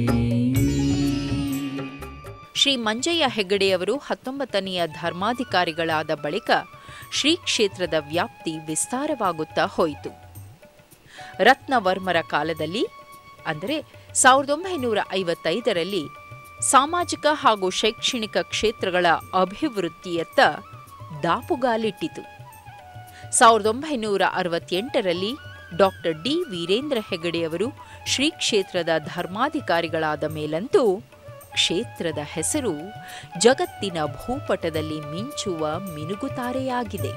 ಶ್ರೀ ಮಂಜಯ್ಯ ಹೆಗ್ಗಡೆಯವರು ಹತ್ತೊಂಬತ್ತನೆಯ ಧರ್ಮಾಧಿಕಾರಿಗಳಾದ ಬಳಿಕ ಶ್ರೀ ಕ್ಷೇತ್ರದ ವ್ಯಾಪ್ತಿ ವಿಸ್ತಾರವಾಗುತ್ತಾ ಹೋಯಿತು ರತ್ನವರ್ಮರ ಕಾಲದಲ್ಲಿ ಅಂದರೆ ಸಾವಿರದ ಒಂಬೈನೂರ ಐವತ್ತೈದರಲ್ಲಿ ಸಾಮಾಜಿಕ ಹಾಗೂ ಶೈಕ್ಷಣಿಕ ಕ್ಷೇತ್ರಗಳ ಅಭಿವೃದ್ಧಿಯತ್ತ ದಾಪುಗಾಲಿಟ್ಟಿತು ಸಾವಿರದ ಒಂಬೈನೂರ ಅರವತ್ತೆಂಟರಲ್ಲಿ ಡಾಕ್ಟರ್ ಡಿ ವೀರೇಂದ್ರ ಹೆಗಡೆಯವರು ಶ್ರೀ ಕ್ಷೇತ್ರದ ಧರ್ಮಾಧಿಕಾರಿಗಳಾದ ಮೇಲಂತೂ ಕ್ಷೇತ್ರದ ಹೆಸರು ಜಗತ್ತಿನ ಭೂಪಟದಲ್ಲಿ ಮಿಂಚುವ ಮಿನುಗುತಾರೆಯಾಗಿದೆ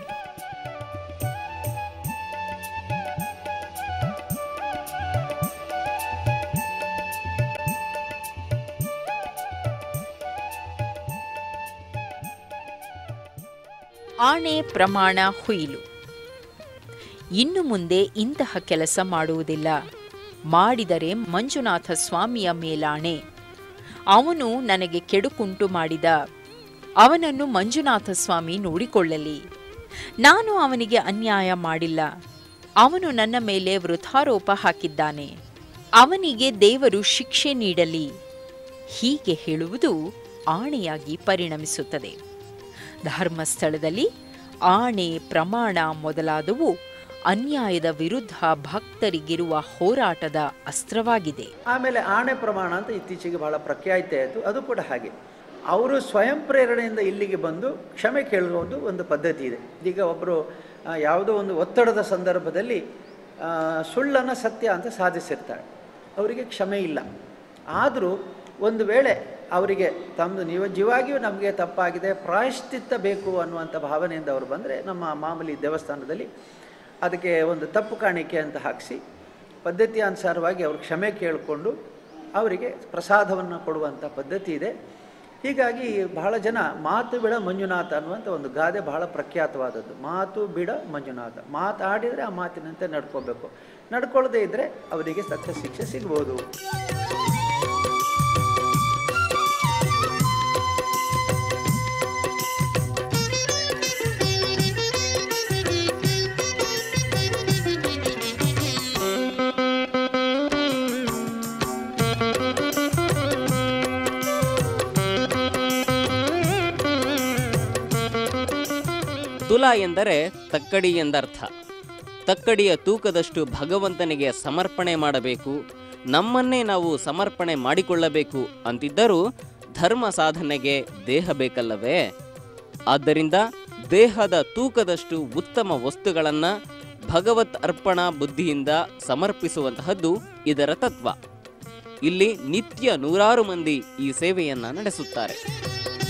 ಆಣೆ ಪ್ರಮಾಣ ಹುಯಿಲು ಇನ್ನು ಮುಂದೆ ಇಂತಹ ಕೆಲಸ ಮಾಡುವುದಿಲ್ಲ ಮಾಡಿದರೆ ಮಂಜುನಾಥ ಸ್ವಾಮಿಯ ಮೇಲಾಣೆ ಅವನು ನನಗೆ ಕೆಡುಕುಂಟು ಮಾಡಿದ ಅವನನ್ನು ಮಂಜುನಾಥ ಸ್ವಾಮಿ ನೋಡಿಕೊಳ್ಳಲಿ ನಾನು ಅವನಿಗೆ ಅನ್ಯಾಯ ಮಾಡಿಲ್ಲ ಅವನು ನನ್ನ ಮೇಲೆ ವೃಥಾರೋಪ ಹಾಕಿದ್ದಾನೆ ಅವನಿಗೆ ದೇವರು ಶಿಕ್ಷೆ ನೀಡಲಿ ಹೀಗೆ ಹೇಳುವುದು ಆಣೆಯಾಗಿ ಪರಿಣಮಿಸುತ್ತದೆ ಧರ್ಮಸ್ಥಳದಲ್ಲಿ ಆಣೆ ಪ್ರಮಾಣ ಮೊದಲಾದವು ಅನ್ಯಾಯದ ವಿರುದ್ಧ ಭಕ್ತರಿಗಿರುವ ಹೋರಾಟದ ಅಸ್ತ್ರವಾಗಿದೆ ಆಮೇಲೆ ಆಣೆ ಪ್ರಮಾಣ ಅಂತ ಇತ್ತೀಚೆಗೆ ಬಹಳ ಪ್ರಖ್ಯಾತಿ ಆಯಿತು ಅದು ಕೂಡ ಹಾಗೆ ಅವರು ಸ್ವಯಂ ಪ್ರೇರಣೆಯಿಂದ ಇಲ್ಲಿಗೆ ಬಂದು ಕ್ಷಮೆ ಕೇಳುವುದು ಒಂದು ಪದ್ಧತಿ ಇದೆ ಈಗ ಒಬ್ಬರು ಯಾವುದೋ ಒಂದು ಒತ್ತಡದ ಸಂದರ್ಭದಲ್ಲಿ ಆ, ಸುಳ್ಳನ್ನು ಸತ್ಯ ಅಂತ ಸಾಧಿಸಿರ್ತಾರೆ ಅವರಿಗೆ ಕ್ಷಮೆ ಇಲ್ಲ ಆದರೂ ಒಂದು ವೇಳೆ ಅವರಿಗೆ ತಮ್ಮದು ನಿಜವಾಗಿಯೂ ನಮಗೆ ತಪ್ಪಾಗಿದೆ ಪ್ರಾಯಶ್ಚಿತ್ತ ಬೇಕು ಅನ್ನುವಂಥ ಭಾವನೆಯಿಂದ ಅವರು ಬಂದರೆ ನಮ್ಮ ಮಾಮೂಲಿ ದೇವಸ್ಥಾನದಲ್ಲಿ ಅದಕ್ಕೆ ಒಂದು ತಪ್ಪು ಕಾಣಿಕೆ ಅಂತ ಹಾಕಿಸಿ ಪದ್ಧತಿ ಅನುಸಾರವಾಗಿ ಅವರು ಕ್ಷಮೆ ಕೇಳಿಕೊಂಡು ಅವರಿಗೆ ಪ್ರಸಾದವನ್ನು ಕೊಡುವಂಥ ಪದ್ಧತಿ ಇದೆ ಹೀಗಾಗಿ ಬಹಳ ಜನ ಮಾತು ಬಿಡ ಮಂಜುನಾಥ ಅನ್ನುವಂಥ ಒಂದು ಗಾದೆ ಬಹಳ ಪ್ರಖ್ಯಾತವಾದದ್ದು ಮಾತು ಬಿಡ ಮಂಜುನಾಥ ಮಾತಾಡಿದರೆ ಆ ಮಾತಿನಂತೆ ನಡ್ಕೋಬೇಕು ನಡ್ಕೊಳ್ಳದೆ ಇದ್ದರೆ ಅವರಿಗೆ ಸತ್ಯ ಶಿಕ್ಷೆ ಸಿಗ್ಬೋದು ತುಲ ಎಂದರೆ ತಕ್ಕಡಿ ಎಂದರ್ಥ ತಕ್ಕಡಿಯ ತೂಕದಷ್ಟು ಭಗವಂತನಿಗೆ ಸಮರ್ಪಣೆ ಮಾಡಬೇಕು ನಮ್ಮನ್ನೇ ನಾವು ಸಮರ್ಪಣೆ ಮಾಡಿಕೊಳ್ಳಬೇಕು ಅಂತಿದ್ದರೂ ಧರ್ಮ ಸಾಧನೆಗೆ ದೇಹ ಬೇಕಲ್ಲವೇ ಆದ್ದರಿಂದ ದೇಹದ ತೂಕದಷ್ಟು ಉತ್ತಮ ವಸ್ತುಗಳನ್ನು ಭಗವತ್ ಅರ್ಪಣಾ ಬುದ್ಧಿಯಿಂದ ಸಮರ್ಪಿಸುವಂತಹದ್ದು ಇದರ ತತ್ವ ಇಲ್ಲಿ ನಿತ್ಯ ನೂರಾರು ಮಂದಿ ಈ ಸೇವೆಯನ್ನ ನಡೆಸುತ್ತಾರೆ